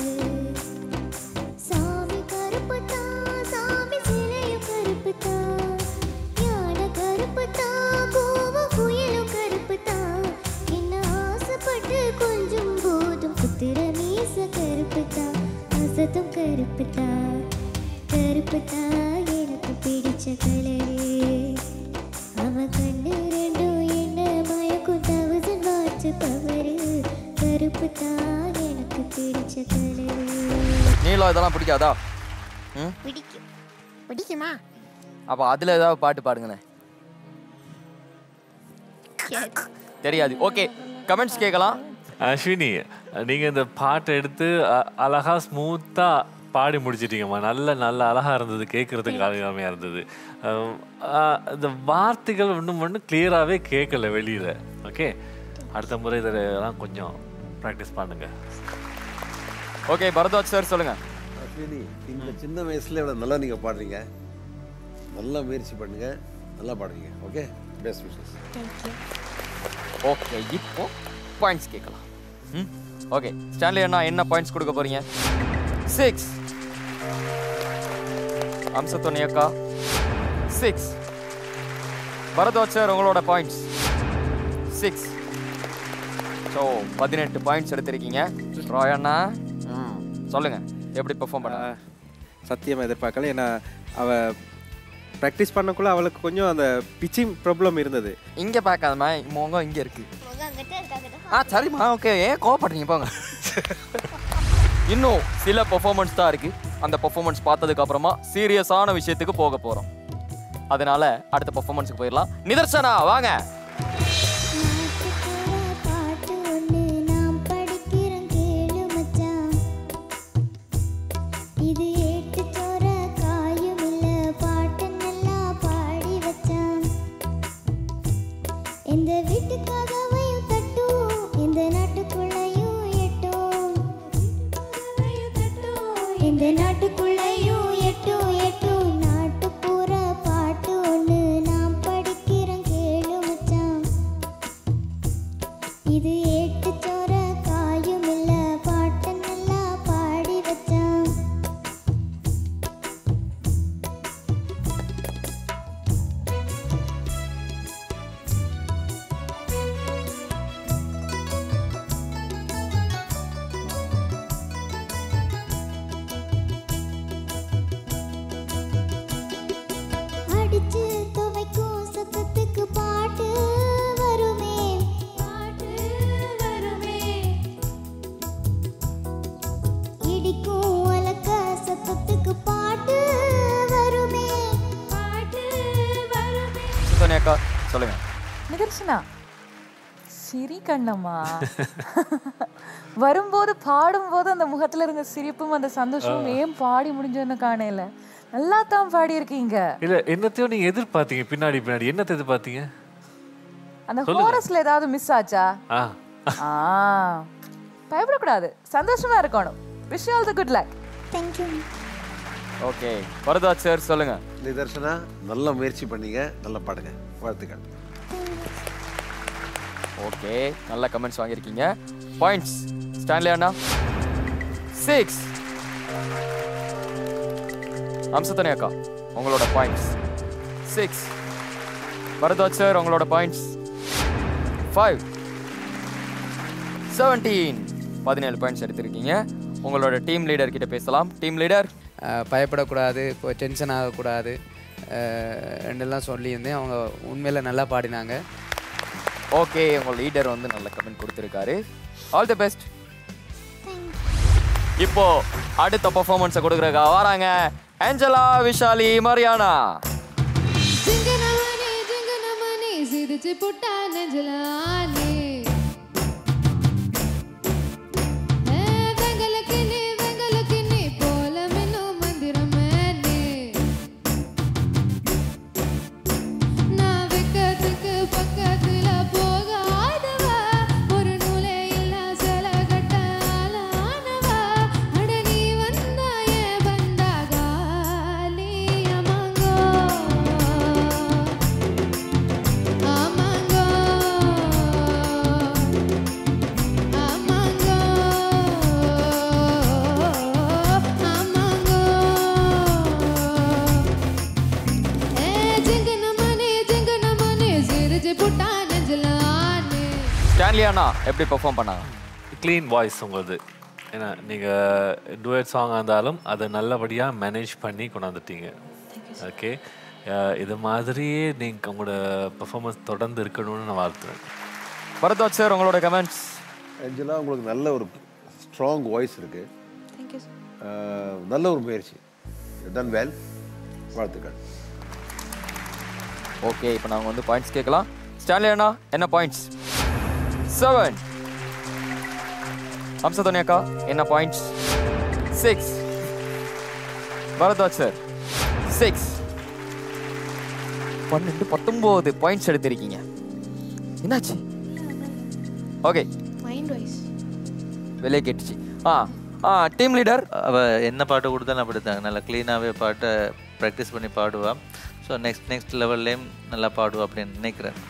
சாமி கருப்பு தான் சாமி சிலையும் கருப்பு தான் யானை கருப்பு தான் கோவம் புயலும் கருப்பு தான் என்ன ஆசைப்பட்டு கொஞ்சம் போதும் புத்திர மீச கருப்பு தான் அசத்தும் கருப்பு தான் கருப்பு தான் எனக்கு பிடிச்ச கலரு அவ கண்ணு ரெண்டும் என்ன மயக்கும் தவசம் வாச்சு பவரு கருப்பு தான் எனக்கு பிடிச்ச கலரு நீலம் இதெல்லாம் பிடிக்காதா ம் பிடிக்கும் பிடிக்குமா அப்போ அதில் ஏதாவது பாட்டு பாடுங்களேன் தெரியாது ஓகே கமெண்ட்ஸ் கேட்கலாம் அஸ்வினி நீங்க இந்த பாட்டை எடுத்து அ- அழகா ஸ்மூத்தா பாடி முடிச்சிட்டீங்கம்மா நல்ல நல்ல அழகா இருந்தது கேட்கறதுக்கு அழகாமையா இருந்தது அஹ், அஹ், இந்த வார்த்தைகள் ஒன்றும் ஒன்றும் கிளியராகவே கேட்கல வெளியில ஓகே அடுத்த முறை இதெல்லாம் கொஞ்சம் ப்ராக்டிஸ் பண்ணுங்க ஓகே பரத்வாஜ் சார் சொல்லுங்க அஸ்வினி இந்த சின்ன வயசுல இவ்வளோ நல்லா நீங்கள் பாடுறீங்க நல்லா முயற்சி பண்ணுங்க நல்லா பாடுவீங்க ஓகே பெஸ்ட் விஷஸ் ஓகே இப்போ பாயிண்ட்ஸ் கேட்கலாம் ம் ஓகே ஸ்டான்லி அண்ணா என்ன பாயிண்ட்ஸ் கொடுக்க போறீங்க சிக்ஸ் அம்சத்தோனி அக்கா சிக்ஸ் பரத்வாஜ் சார் உங்களோட பாயிண்ட்ஸ் சிக்ஸ் ஸோ பதினெட்டு பாயிண்ட்ஸ் எடுத்திருக்கீங்க ராய் அண்ணா ம் சொல்லுங்க எப்படி பெர்ஃபார்ம் பண்ண சத்தியமாக எதிர்பார்க்கல ஏன்னா அவ ப்ராக்டிஸ் பண்ணக்குள்ள அவளுக்கு கொஞ்சம் அந்த பிச்சிங் ப்ராப்ளம் இருந்தது இங்கே பார்க்காதம்மா முகம் இங்கே இருக்கு ஆ சரிம்மா ஓகே ஏன் கோவப்படுறீங்க போங்க இன்னும் சில பெர்ஃபார்மன்ஸ் தான் இருக்கு அந்த பெர்ஃபார்மன்ஸ் பார்த்ததுக்கு அப்புறமா சீரியஸான விஷயத்துக்கு போக போறோம் அதனால அடுத்த பெர்ஃபார்மன்ஸ்க்கு போயிடலாம் நிதர்சனா வாங்க பாட்டு ஒண்ணு நாம் படிக்கிறோம் கேளு மச்சான் இது ஏட்டு சோற காயும் இல்ல பாட்டு நல்லா பாடி வச்சான் எந்த வீட்டுக்காகவையும் தட்டும் எந்த நாட்டுக்குள்ளையும் எட்டும் எந்த நாட்டுக்குள்ளையும் எட்டும் எட்டும் நாட்டுப்புற பாட்டு ஒண்ணு நாம் படிக்கிறோம் கேளு மச்சான் இது ஏட்டு சோற காயும் இல்ல பாட்டு நல்லா பாடி வச்சான் அடிச்சு துவைக்கும் சத்தத்துக்கு பாட்டு வருமே பாட்டு வருமே இடிக்கும் உலக்க சத்தத்துக்கு பாட்டு வருமே பாட்டு வருமே சுத்தனி அக்கா சொல்லுங்க நிதர்சனா சிரி கண்ணம்மா வரும்போது பாடும்போது அந்த முகத்துல இருந்த சிரிப்பும் அந்த சந்தோஷமும் ஏன் பாடி முடிஞ்சோன்னு காணையில நல்லா தான் பாடி இருக்கீங்க இல்ல என்னத்தையும் நீங்க எதிர்பார்த்தீங்க பின்னாடி பின்னாடி என்னத்தை எதிர்பார்த்தீங்க அந்த சொல்லுங்க. ஹோரஸ்ல ஏதாவது மிஸ் ஆச்சா ஆ ஆ பயப்படக்கூடாது சந்தோஷமா இருக்கணும் wish all the good luck thank you okay Bharadwaj sir சொல்லுங்க நிதர்சனா நல்ல முயற்சி பண்ணீங்க நல்லா பாடுங்க வாழ்த்துக்கள் ஓகே நல்ல கமெண்ட்ஸ் வாங்கியிருக்கீங்க பாயிண்ட்ஸ் ஸ்டான்லி அண்ணா சிக்ஸ் அம்சத்தனி அக்கா உங்களோட பாயிண்ட்ஸ் சிக்ஸ் பரதாஜ் சார் உங்களோட பாயிண்ட்ஸ் ஃபைவ் செவன்டீன் பதினேழு பாயிண்ட்ஸ் எடுத்திருக்கீங்க உங்களோட டீம் லீடர் கிட்ட பேசலாம் டீம் லீடர் அஹ் பயப்படக்கூடாது இப்போ டென்ஷன் ஆகக்கூடாது அஹ் ரெண்டெல்லாம் சொல்லியிருந்தேன் அவங்க உண்மையில் நல்லா பாடினாங்க ஓகே உங்க லீடர் வந்து நல்ல கமெண்ட் கொடுத்துருக்காரு ஆல் தி பெஸ்ட் இப்போ அடுத்த பெர்ஃபார்மன்ஸை கொடுக்குறக்கா வராங்க ஏஞ்சலா விஷாலி மரியானா జింగనమని జింగనమని సిరిచి పుట్టా నెంజలాని ఏ వెంగలకిని వెంగలకిని పోలమెను మందిరమేని నా வெக்கத்துக்கு பக்கத்துல போகாதவ ஒரு நூலே இல்ல சில கட்ட ஆளானவ அட நீ வந்தாயே பந்தாகாலி அமங்கோ அமங்கோ அமங்கோ அமங்கோ ஏ ஜிங்கனமனே ஜிங்கனமனே சிரிச்சு புட்டா நெஞ்சலானே ஸ்டான்லி அண்ணா எப்படி பெர்ஃபார்ம் பண்ணாங்க க்ளீன் வாய்ஸ் உங்களது ஏன்னா நீங்கள் டுவெட் சாங்காக இருந்தாலும் அதை நல்லபடியாக மேனேஜ் பண்ணி கொண்டாந்துட்டீங்க ஓகே இது மாதிரியே நீங்கள் உங்களோட பெர்ஃபார்மன்ஸ் தொடர்ந்து இருக்கணும்னு நான் வாழ்த்துறேன் பரத்வாஜ் சார் உங்களோட கமெண்ட்ஸ் ஏஞ்சலா உங்களுக்கு நல்ல ஒரு ஸ்ட்ராங் வாய்ஸ் இருக்கு தேங்க்யூ அஹ், நல்ல ஒரு முயற்சி டன் வெல் வாழ்த்துக்கள் ஓகே இப்போ நாங்கள் வந்து பாயிண்ட்ஸ் கேட்கலாம் ஸ்டான்லி அண்ணா என்ன பாயிண்ட்ஸ் செவன் அம்சத்தோனி அக்கா என்ன points six Bharadwaj sir six பன்னெண்டு பத்தொம்போது பாயிண்ட்ஸ் எடுத்திருக்கீங்க என்னாச்சு ஓகே மைண்ட் வைஸ் வெளியே கேட்டுச்சு ஆ ஆ டீம் லீடர் அவ என்ன பாட்டு கொடுத்தாலும் அப்படித்தாங்க நல்லா க்ளீனாகவே பாட்டை ப்ராக்டிஸ் பண்ணி பாடுவா ஸோ நெக்ஸ்ட் நெக்ஸ்ட் லெவல்லையும் நல்லா பாடுவா அப்படின்னு நினைக்கிறேன்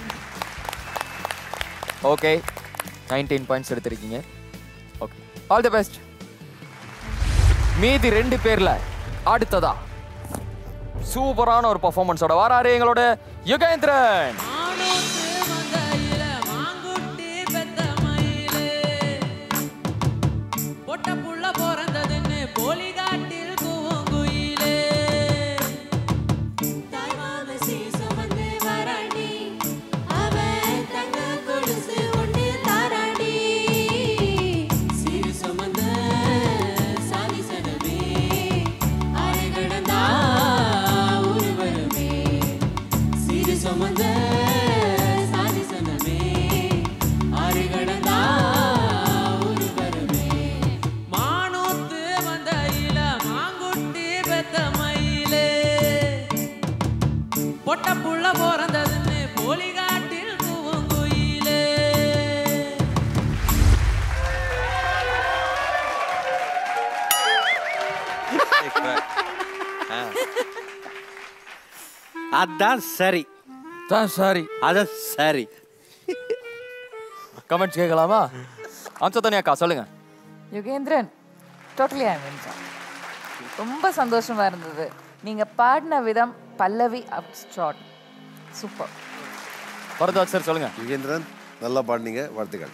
ஓகே நைன்டீன் பாயிண்ட்ஸ் எடுத்திருக்கீங்க ஓகே ஆல் தி பெஸ்ட் மீதி ரெண்டு பேர்ல அடுத்ததா சூப்பரான ஒரு பர்ஃபார்மன்ஸோட வராரு எங்களோட யுகேந்திரன் பொட்ட புள்ள பிறந்ததுன்னு போலிகாட்டில் கூவும் குயிலே தாய்மாம சீசம் வந்து வராண்டி அவன் தங்க கொலுசு ஒண்ணு தாராண்டி சீரு சுமந்த சாதி சனமே அரை கடந்தா ஊரு வருமே சீரு சுமந்த சாதி சனமே அரை கடந்தா ஊரு வருமே மானோத்து வந்த இல மாங்குட்டி பெத்த மயிலே பொட்ட புள்ள பிறந்ததுன்னு போலிகாட்டில் கூவும் குயிலே அதான் சரி தான் சரி அதான் சரி கமெண்ட்ஸ் கேட்கலாமா அம்சத்தோனி அக்கா சொல்லுங்க யுகேந்திரன் டோட்டலி ஐ ரொம்ப சந்தோஷமா இருந்தது நீங்க பாடின விதம் பல்லவி up start super Bharadwaj sir சொல்லுங்க யுகேந்திரன் நல்லா பாடினீங்க வாழ்த்துக்கள்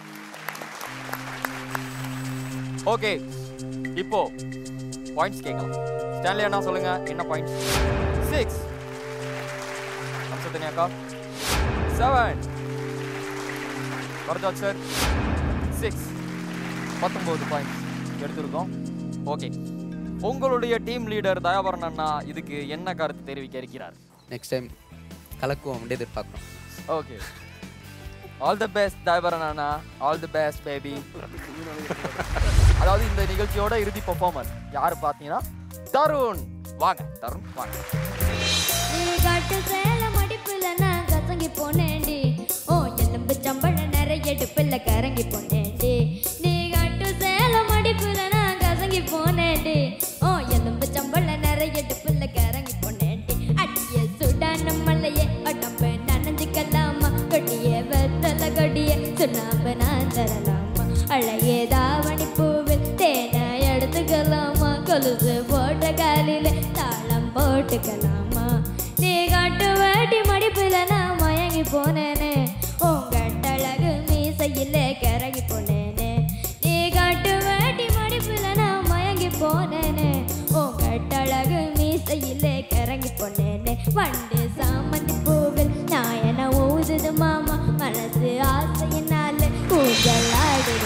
ஓகே இப்போ பாயிண்ட்ஸ் கேட்கலாம் ஸ்டான்லி அண்ணா சொல்லுங்க என்ன பாயிண்ட்ஸ் சிக்ஸ் அம்சத்தனி அக்கா செவன் பரத்வாஜ் சார் சிக்ஸ் பத்தொம்போது பாயிண்ட்ஸ் எடுத்திருக்கோம் ஓகே உங்களுடைய டீம் லீடர் தயாபரன் அண்ணா இதுக்கு என்ன கருத்து தெரிவிக்க இருக்கிறார் நெக்ஸ்ட் டைம் கலக்குவோம் எதிர்பார்க்குறோம் okay all the best Dayabaran அண்ணா ஆல் தி பெஸ்ட் பேபி அதாவது இந்த நிகழ்ச்சியோட இறுதி பெர்ஃபார்மர் யாரு பார்த்தீங்கன்னா தருண் வாங்க தருண் வாங்க நீ காட்டு சேல மடிப்புல நான் கசங்கி போனேன்டி ஓ எலும்பு சம்பள நிறைய எடுப்புல கரங்கி போனேன்டி நீ காட்டு சேல மடிப்புல நான் கசங்கி போனேன்டி ஓ எலும்பு சம்பள நிறைய எடுப்புல கரங்கி போனேன்டி அடிய சுடான மலையே உடம்பு நனைஞ்சுக்கலாமா கொடிய வெத்தல கொடிய சுண்ணாம்பு நான் தரலாமா அழகிய தாவணி பூவில் தேனை எடுத்துக்கலாமா கொலுசு போட்ட காலில தாளம் போட்டுக்கலாமா நீ காட்டு வேட்டி மடிப்புல நான் மயங்கி போனேனே உங்க அழகு மீசையில கிறங்கி போனேனே நீ காட்டு வேட்டி மடிப்புல நான் மயங்கி போனேனே உங்க அழகு மீசையில கிறங்கி போனேனே வண்டு சாமந்தி பூவில் நாயன ஊதுது மாமா மனசு ஆசையினால ஊஞ்சல் ஆடுது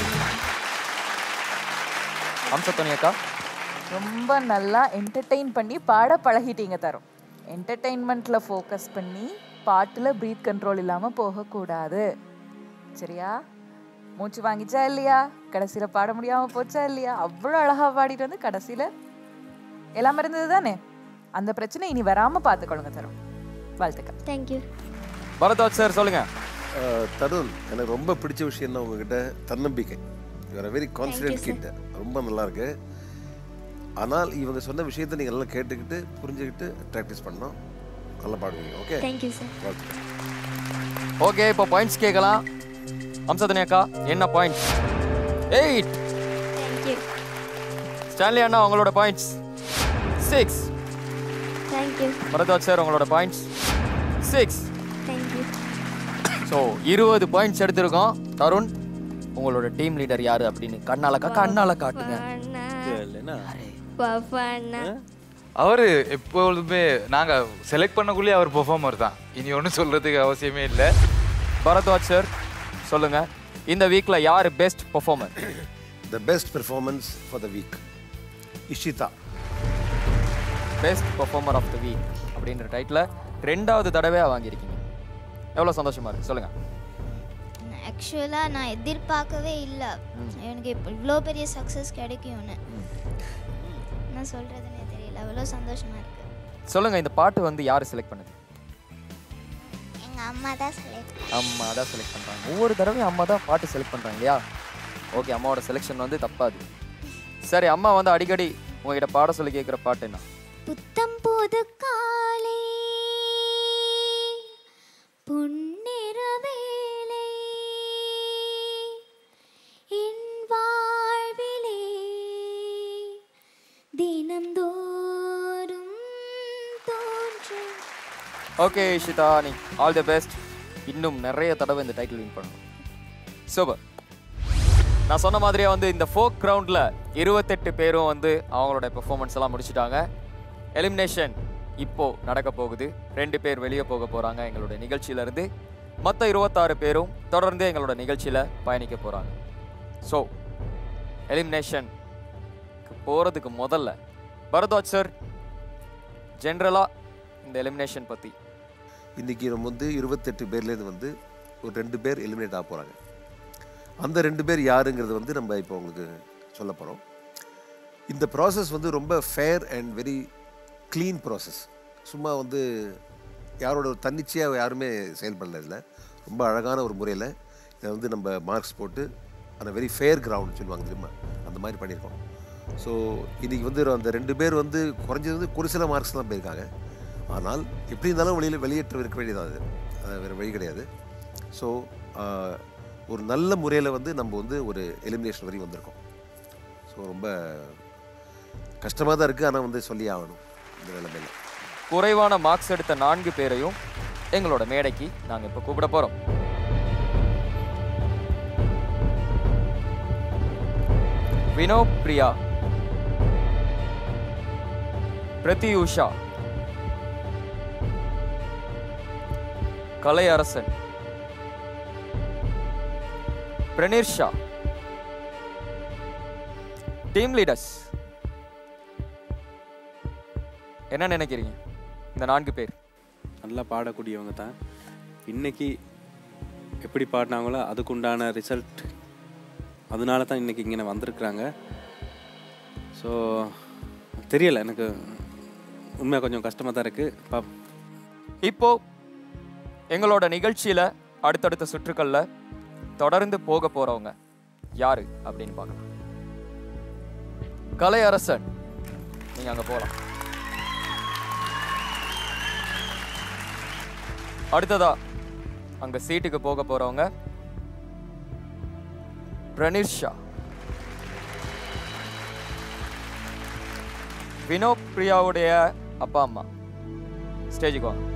அம்சத்தோனி அக்கா ரொம்ப நல்லா என்டர்டெயின் பண்ணி பாட பழகிட்டீங்க தரும் என்டர்டெயின்மெண்ட்டில் ஃபோக்கஸ் பண்ணி பாட்டில் ப்ரீத் கண்ட்ரோல் இல்லாமல் போகக்கூடாது சரியா மூச்சு வாங்கிச்சா இல்லையா கடைசியில் பாட முடியாமல் போச்சா இல்லையா அவ்வளோ அழகாக பாடிட்டு வந்து கடைசியில் எல்லாம் இருந்தது தானே அந்த பிரச்சனை இனி வராமல் பார்த்துக்கொள்ளுங்க தரும் வாழ்த்துக்கள் தேங்க்யூ பரத்வாஜ் சார் சொல்லுங்க அஹ், தருண் எனக்கு ரொம்ப பிடிச்ச விஷயம் தான் உங்ககிட்ட தன்னம்பிக்கை யூஆர் வெரி கான்ஃபிடென்ட் sir. கிட்ட ரொம்ப நல்லா இருக்கு ஆனால் இவங்க சொன்ன விஷயத்தை நீங்கள் நல்லா கேட்டுக்கிட்டு புரிஞ்சுக்கிட்டு ப்ராக்டிஸ் பண்ணோம் நல்லா பாடுவீங்க ஓகே தேங்க்யூ சார் வாழ்த்துக்கள் ஓகே இப்போ பாயிண்ட்ஸ் கேட்கலாம் அம்சத்தனி அக்கா என்ன பாயிண்ட்ஸ் எயிட் தேங்க்யூ ஸ்டான்லி அண்ணா உங்களோட points six thank you Bharadwaj sir உங்களோட பாயிண்ட்ஸ் சிக்ஸ் தேங்க்யூ ஸோ இருபது பாயிண்ட்ஸ் எடுத்திருக்கோம் தருண் உங்களோட டீம் லீடர் யாரு அப்படின்னு கண்ணாலக்கா கண்ணால காட்டுங்க பஃபண்ணா அவர் எப்பொழுதுமே நாங்கள் செலக்ட் பண்ணக்குள்ளேயே அவர் பெர்ஃபார்மர் தான் இனி ஒன்றும் சொல்கிறதுக்கு அவசியமே இல்லை பரத்வாஜ் சார் சொல்லுங்க இந்த வீக்ல யார் best performer the best performance for the week Ishita best performer of the week அப்படின்ற டைட்டில் ரெண்டாவது தடவையாக வாங்கியிருக்கீங்க எவ்வளோ சந்தோஷமா இருக்கு சொல்லுங்க ஆக்சுவலாக நான் எதிர்பார்க்கவே இல்லை எனக்கு இப்போ இவ்வளோ பெரிய சக்ஸஸ் கிடைக்கும்னு என்ன சொல்கிறதுனே தெரியல அவ்வளோ சந்தோஷமாக இருக்குது சொல்லுங்க இந்த பாட்டு வந்து யார் செலக்ட் பண்ணுது எங்கள் அம்மா தான் செலக்ட் அம்மா தான் செலக்ட் பண்றாங்க ஒவ்வொரு தடவையும் அம்மா தான் பாட்டு செலக்ட் பண்றாங்க இல்லையா ஓகே அம்மாவோட செலெக்ஷன் வந்து தப்பாது சரி அம்மா வந்து அடிக்கடி உங்ககிட்ட பாட சொல்லி கேட்குற பாட்டு என்ன புத்தம் புது காலை பொன்னிற வேலை என் வாழ்விலே தினம்தோறும் தோன்றும் ஓகே இஷிதா நீ ஆல் தி பெஸ்ட் இன்னும் நிறைய தடவை இந்த டைட்டில் வின் பண்ணணும் சூப்பர் நான் சொன்ன மாதிரியே வந்து இந்த ஃபோக் கிரவுண்டில் இருபத்தெட்டு பேரும் வந்து அவங்களோட பெர்ஃபார்மன்ஸ் எல்லாம் முடிச்சிட்டாங்க எலிமினேஷன் இப்போ நடக்க போகுது ரெண்டு பேர் வெளியே போக போகிறாங்க எங்களுடைய நிகழ்ச்சியிலேருந்து மற்ற இருபத்தாறு பேரும் தொடர்ந்து எங்களோட நிகழ்ச்சியில் பயணிக்க போகிறாங்க ஸோ எலிமினேஷன் போகிறதுக்கு முதல்ல பரத்வாஜ் சார் ஜென்ரலாக இந்த எலிமினேஷன் பற்றி இன்னைக்கு நம்ம வந்து இருபத்தெட்டு பேர்லேருந்து வந்து ஒரு ரெண்டு பேர் எலிமினேட் ஆக போகிறாங்க அந்த ரெண்டு பேர் யாருங்கிறது வந்து நம்ம இப்போ உங்களுக்கு சொல்ல போகிறோம் இந்த ப்ராசஸ் வந்து ரொம்ப fair and very clean process சும்மா வந்து யாரோட ஒரு தன்னிச்சையாக யாருமே செயல்படல ரொம்ப அழகான ஒரு முறையில் இதை வந்து நம்ம மார்க்ஸ் போட்டு அந்த வெரி ஃபேர் கிரவுண்ட் சொல்லுவாங்க தெரியுமா அந்த மாதிரி பண்ணியிருக்கோம் ஸோ இன்றைக்கி வந்து அந்த ரெண்டு பேர் வந்து குறைஞ்சது வந்து ஒரு சில மார்க்ஸ் தான் போயிருக்காங்க ஆனால் எப்படி இருந்தாலும் வெளியில் வெளியேற்ற இருக்க வேண்டியதான் அது அது வேறு வழி கிடையாது ஸோ ஒரு நல்ல முறையில் வந்து நம்ம வந்து ஒரு எலிமினேஷன் வரையும் வந்திருக்கோம் ஸோ ரொம்ப கஷ்டமாக தான் இருக்குது ஆனால் வந்து சொல்லி ஆகணும் இந்த நிலைமையில் குறைவான மார்க்ஸ் எடுத்த நான்கு பேரையும் எங்களோட மேடைக்கு நாங்கள் இப்போ கூப்பிட போகிறோம் வினோ பிரியா பிரதியூஷா கலை அரசன் பிரனிர்ஷா டீம் லீடர்ஸ் என்ன நினைக்கிறீங்க இந்த நான்கு பேர் நல்லா பாடக்கூடியவங்க தான் இன்னைக்கு எப்படி பாடினாங்களோ அதுக்குண்டான ரிசல்ட் அதனால தான் இன்றைக்கி இங்கே வந்திருக்கிறாங்க ஸோ தெரியலை எனக்கு உண்மையாக கொஞ்சம் கஷ்டமாக தான் இருக்குது பா இப்போ எங்களோட நிகழ்ச்சியில அடுத்தடுத்த சுற்றுக்கள்ல தொடர்ந்து போக போறவங்க யாரு அப்படின்னு பார்க்கலாம் கலையரசன் நீங்க அங்க போலாம் அடுத்ததா அங்க சீட்டுக்கு போக போறவங்க பிரனிர்ஷா வினோத் பிரியாவுடைய அப்பா அம்மா ஸ்டேஜுக்கு வாங்க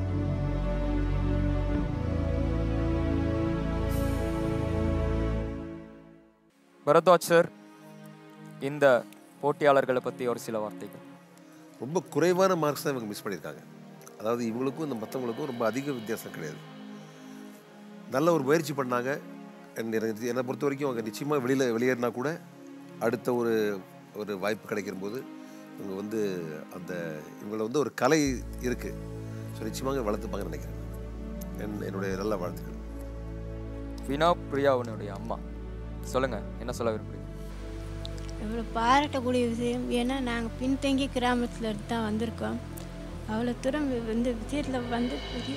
பரத்வாஜ் சார் இந்த போட்டியாளர்களை பற்றி ஒரு சில வார்த்தைகள் ரொம்ப குறைவான மார்க்ஸ் தான் இவங்க மிஸ் பண்ணியிருக்காங்க அதாவது இவங்களுக்கும் இந்த மற்றவங்களுக்கும் ரொம்ப அதிக வித்தியாசம் கிடையாது நல்ல ஒரு முயற்சி பண்ணாங்க And எனக்கு என்னை பொறுத்த வரைக்கும் அவங்க நிச்சயமாக வெளியில் வெளியேறினா கூட அடுத்த ஒரு ஒரு வாய்ப்பு கிடைக்கிற போது இவங்க வந்து அந்த இவங்கள வந்து ஒரு கலை இருக்குது ஸோ நிச்சயமாக வளர்த்துப்பாங்கன்னு நினைக்கிறேன் என் என்னுடைய நல்ல வாழ்த்துக்கள் வினா பிரியாவுனுடைய அம்மா சொல்லுங்க என்ன சொல்ல விரும்புறீங்க இவ்வளோ பாராட்டக்கூடிய விஷயம் ஏன்னா நாங்கள் பின்தங்கி கிராமத்தில் இருந்து தான் வந்திருக்கோம் அவ்வளோ தூரம் வந்து விஷயத்தில் வந்து பெரிய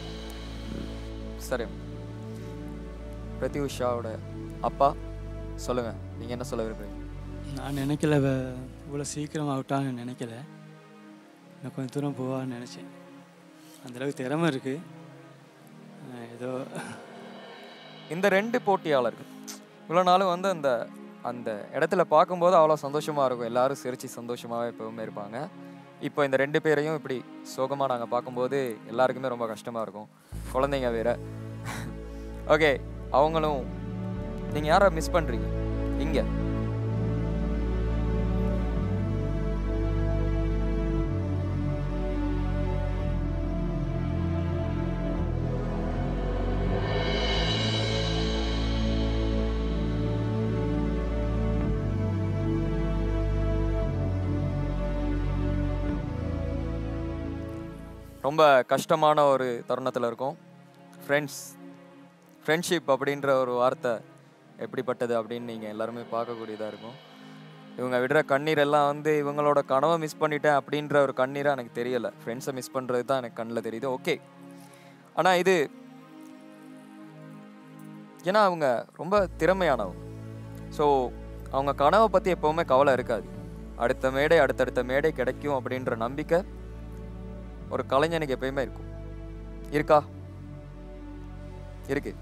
சரி பிரத்யூஷாவோட அப்பா சொல்லுங்க நீங்க என்ன சொல்ல விரும்புறீங்க நான் நினைக்கல இவ இவ்வளோ சீக்கிரம் அவுட்டான்னு நினைக்கல நான் கொஞ்சம் தூரம் போவான்னு நினச்சேன் அந்தளவுக்கு திறமை இருக்குது ஏதோ இந்த ரெண்டு போட்டியாளர்கள் இவ்வளோ நாளும் வந்து அந்த அந்த இடத்துல பார்க்கும்போது அவ்வளோ சந்தோஷமாக இருக்கும் எல்லாரும் சிரிச்சு சந்தோஷமாகவே எப்பவுமே இருப்பாங்க இப்போ இந்த ரெண்டு பேரையும் இப்படி சோகமாக நாங்கள் பார்க்கும்போது எல்லாருக்குமே ரொம்ப கஷ்டமாக இருக்கும் குழந்தைங்க வேற ஓகே அவங்களும் நீங்கள் யாரை மிஸ் பண்ணுறீங்க இங்கே ரொம்ப கஷ்டமான ஒரு தருணத்தில் இருக்கும் ஃப்ரெண்ட்ஸ் ஃப்ரெண்ட்ஷிப் அப்படின்ற ஒரு வார்த்தை எப்படிப்பட்டது அப்படின்னு நீங்கள் எல்லாருமே பார்க்கக்கூடியதாக இருக்கும் இவங்க விடுற கண்ணீர் எல்லாம் வந்து இவங்களோட கனவை மிஸ் பண்ணிட்டேன் அப்படின்ற ஒரு கண்ணீராக எனக்கு தெரியலை ஃப்ரெண்ட்ஸை மிஸ் பண்ணுறது தான் எனக்கு கண்ணில் தெரியுது ஓகே ஆனால் இது ஏன்னா அவங்க ரொம்ப திறமையானவங்க ஸோ அவங்க கனவை பற்றி எப்போவுமே கவலை இருக்காது அடுத்த மேடை அடுத்தடுத்த மேடை கிடைக்கும் அப்படின்ற நம்பிக்கை ஒரு கலைஞனுக்கு எப்பயுமே இருக்கும் இருக்கா இருக்கு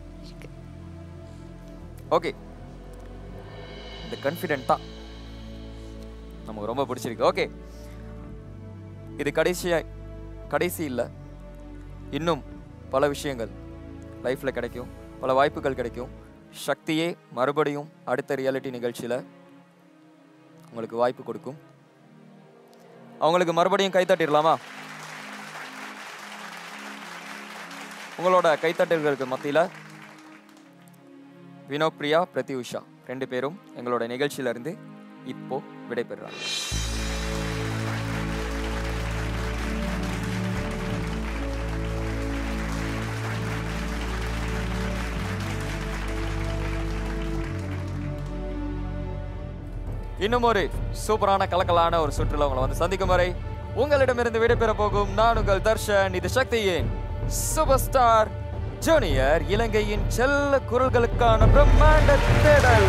ஓகே இந்த கன்ஃபிடென்ட் தான் நமக்கு ரொம்ப பிடிச்சிருக்கு ஓகே இது கடைசியா கடைசி இல்லை இன்னும் பல விஷயங்கள் லைஃப்பில் கிடைக்கும் பல வாய்ப்புகள் கிடைக்கும் சக்தியே மறுபடியும் அடுத்த ரியாலிட்டி நிகழ்ச்சியில் உங்களுக்கு வாய்ப்பு கொடுக்கும் அவங்களுக்கு மறுபடியும் கைத்தட்டிடலாமா உங்களோட கைத்தட்டல்களுக்கு மத்தியில் வினோப்ரியா பிரத்யூஷா ரெண்டு பேரும் எங்களோட நிகழ்ச்சியில இருந்து இப்போ விடைபெறுறாங்க இன்னும் ஒரு சூப்பரான கலக்கலான ஒரு சுற்றுலா உங்களை வந்து சந்திக்கும் வரை உங்களிடமிருந்து விடைபெற போகும் நான் உங்கள் தர்ஷன் இது சக்தியின் சூப்பர் ஸ்டார் ஜூனியர் இலங்கையின் செல்ல குரல்களுக்கான பிரம்மாண்ட தேடல்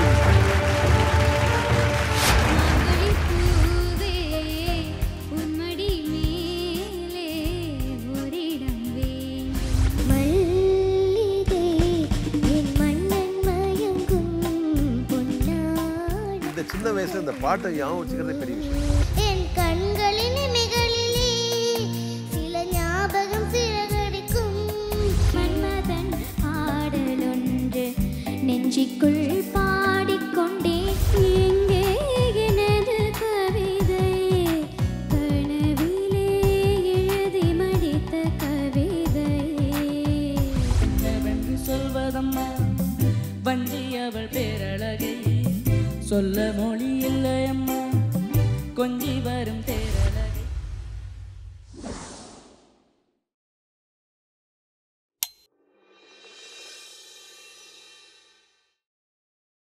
உன்மடி மேலே ஓரிடம் வேண்டும் மல்லிகை என் மன்னன் மயங்கும் பொன்னாடு இந்த சின்ன வயசுல இந்த பாட்டை ஞாபகம் வச்சுக்கிறதே பெரிய விஷயம் என் கண்களின் இமைகளிலே சில ஞாபகம் சிறகடிக்கும் மன்மதன் ஆடலொன்று நெஞ்சிக்குள் பாடிக்கொண்டே எங்கே எனது கவிதை கனவிலே எழுதி மடித்த கவிதை என்னவென்று சொல்வதம்மா வஞ்சி அவள் பேரழகை சொல்ல மொழி இல்லையம்மா கொஞ்சி வரும்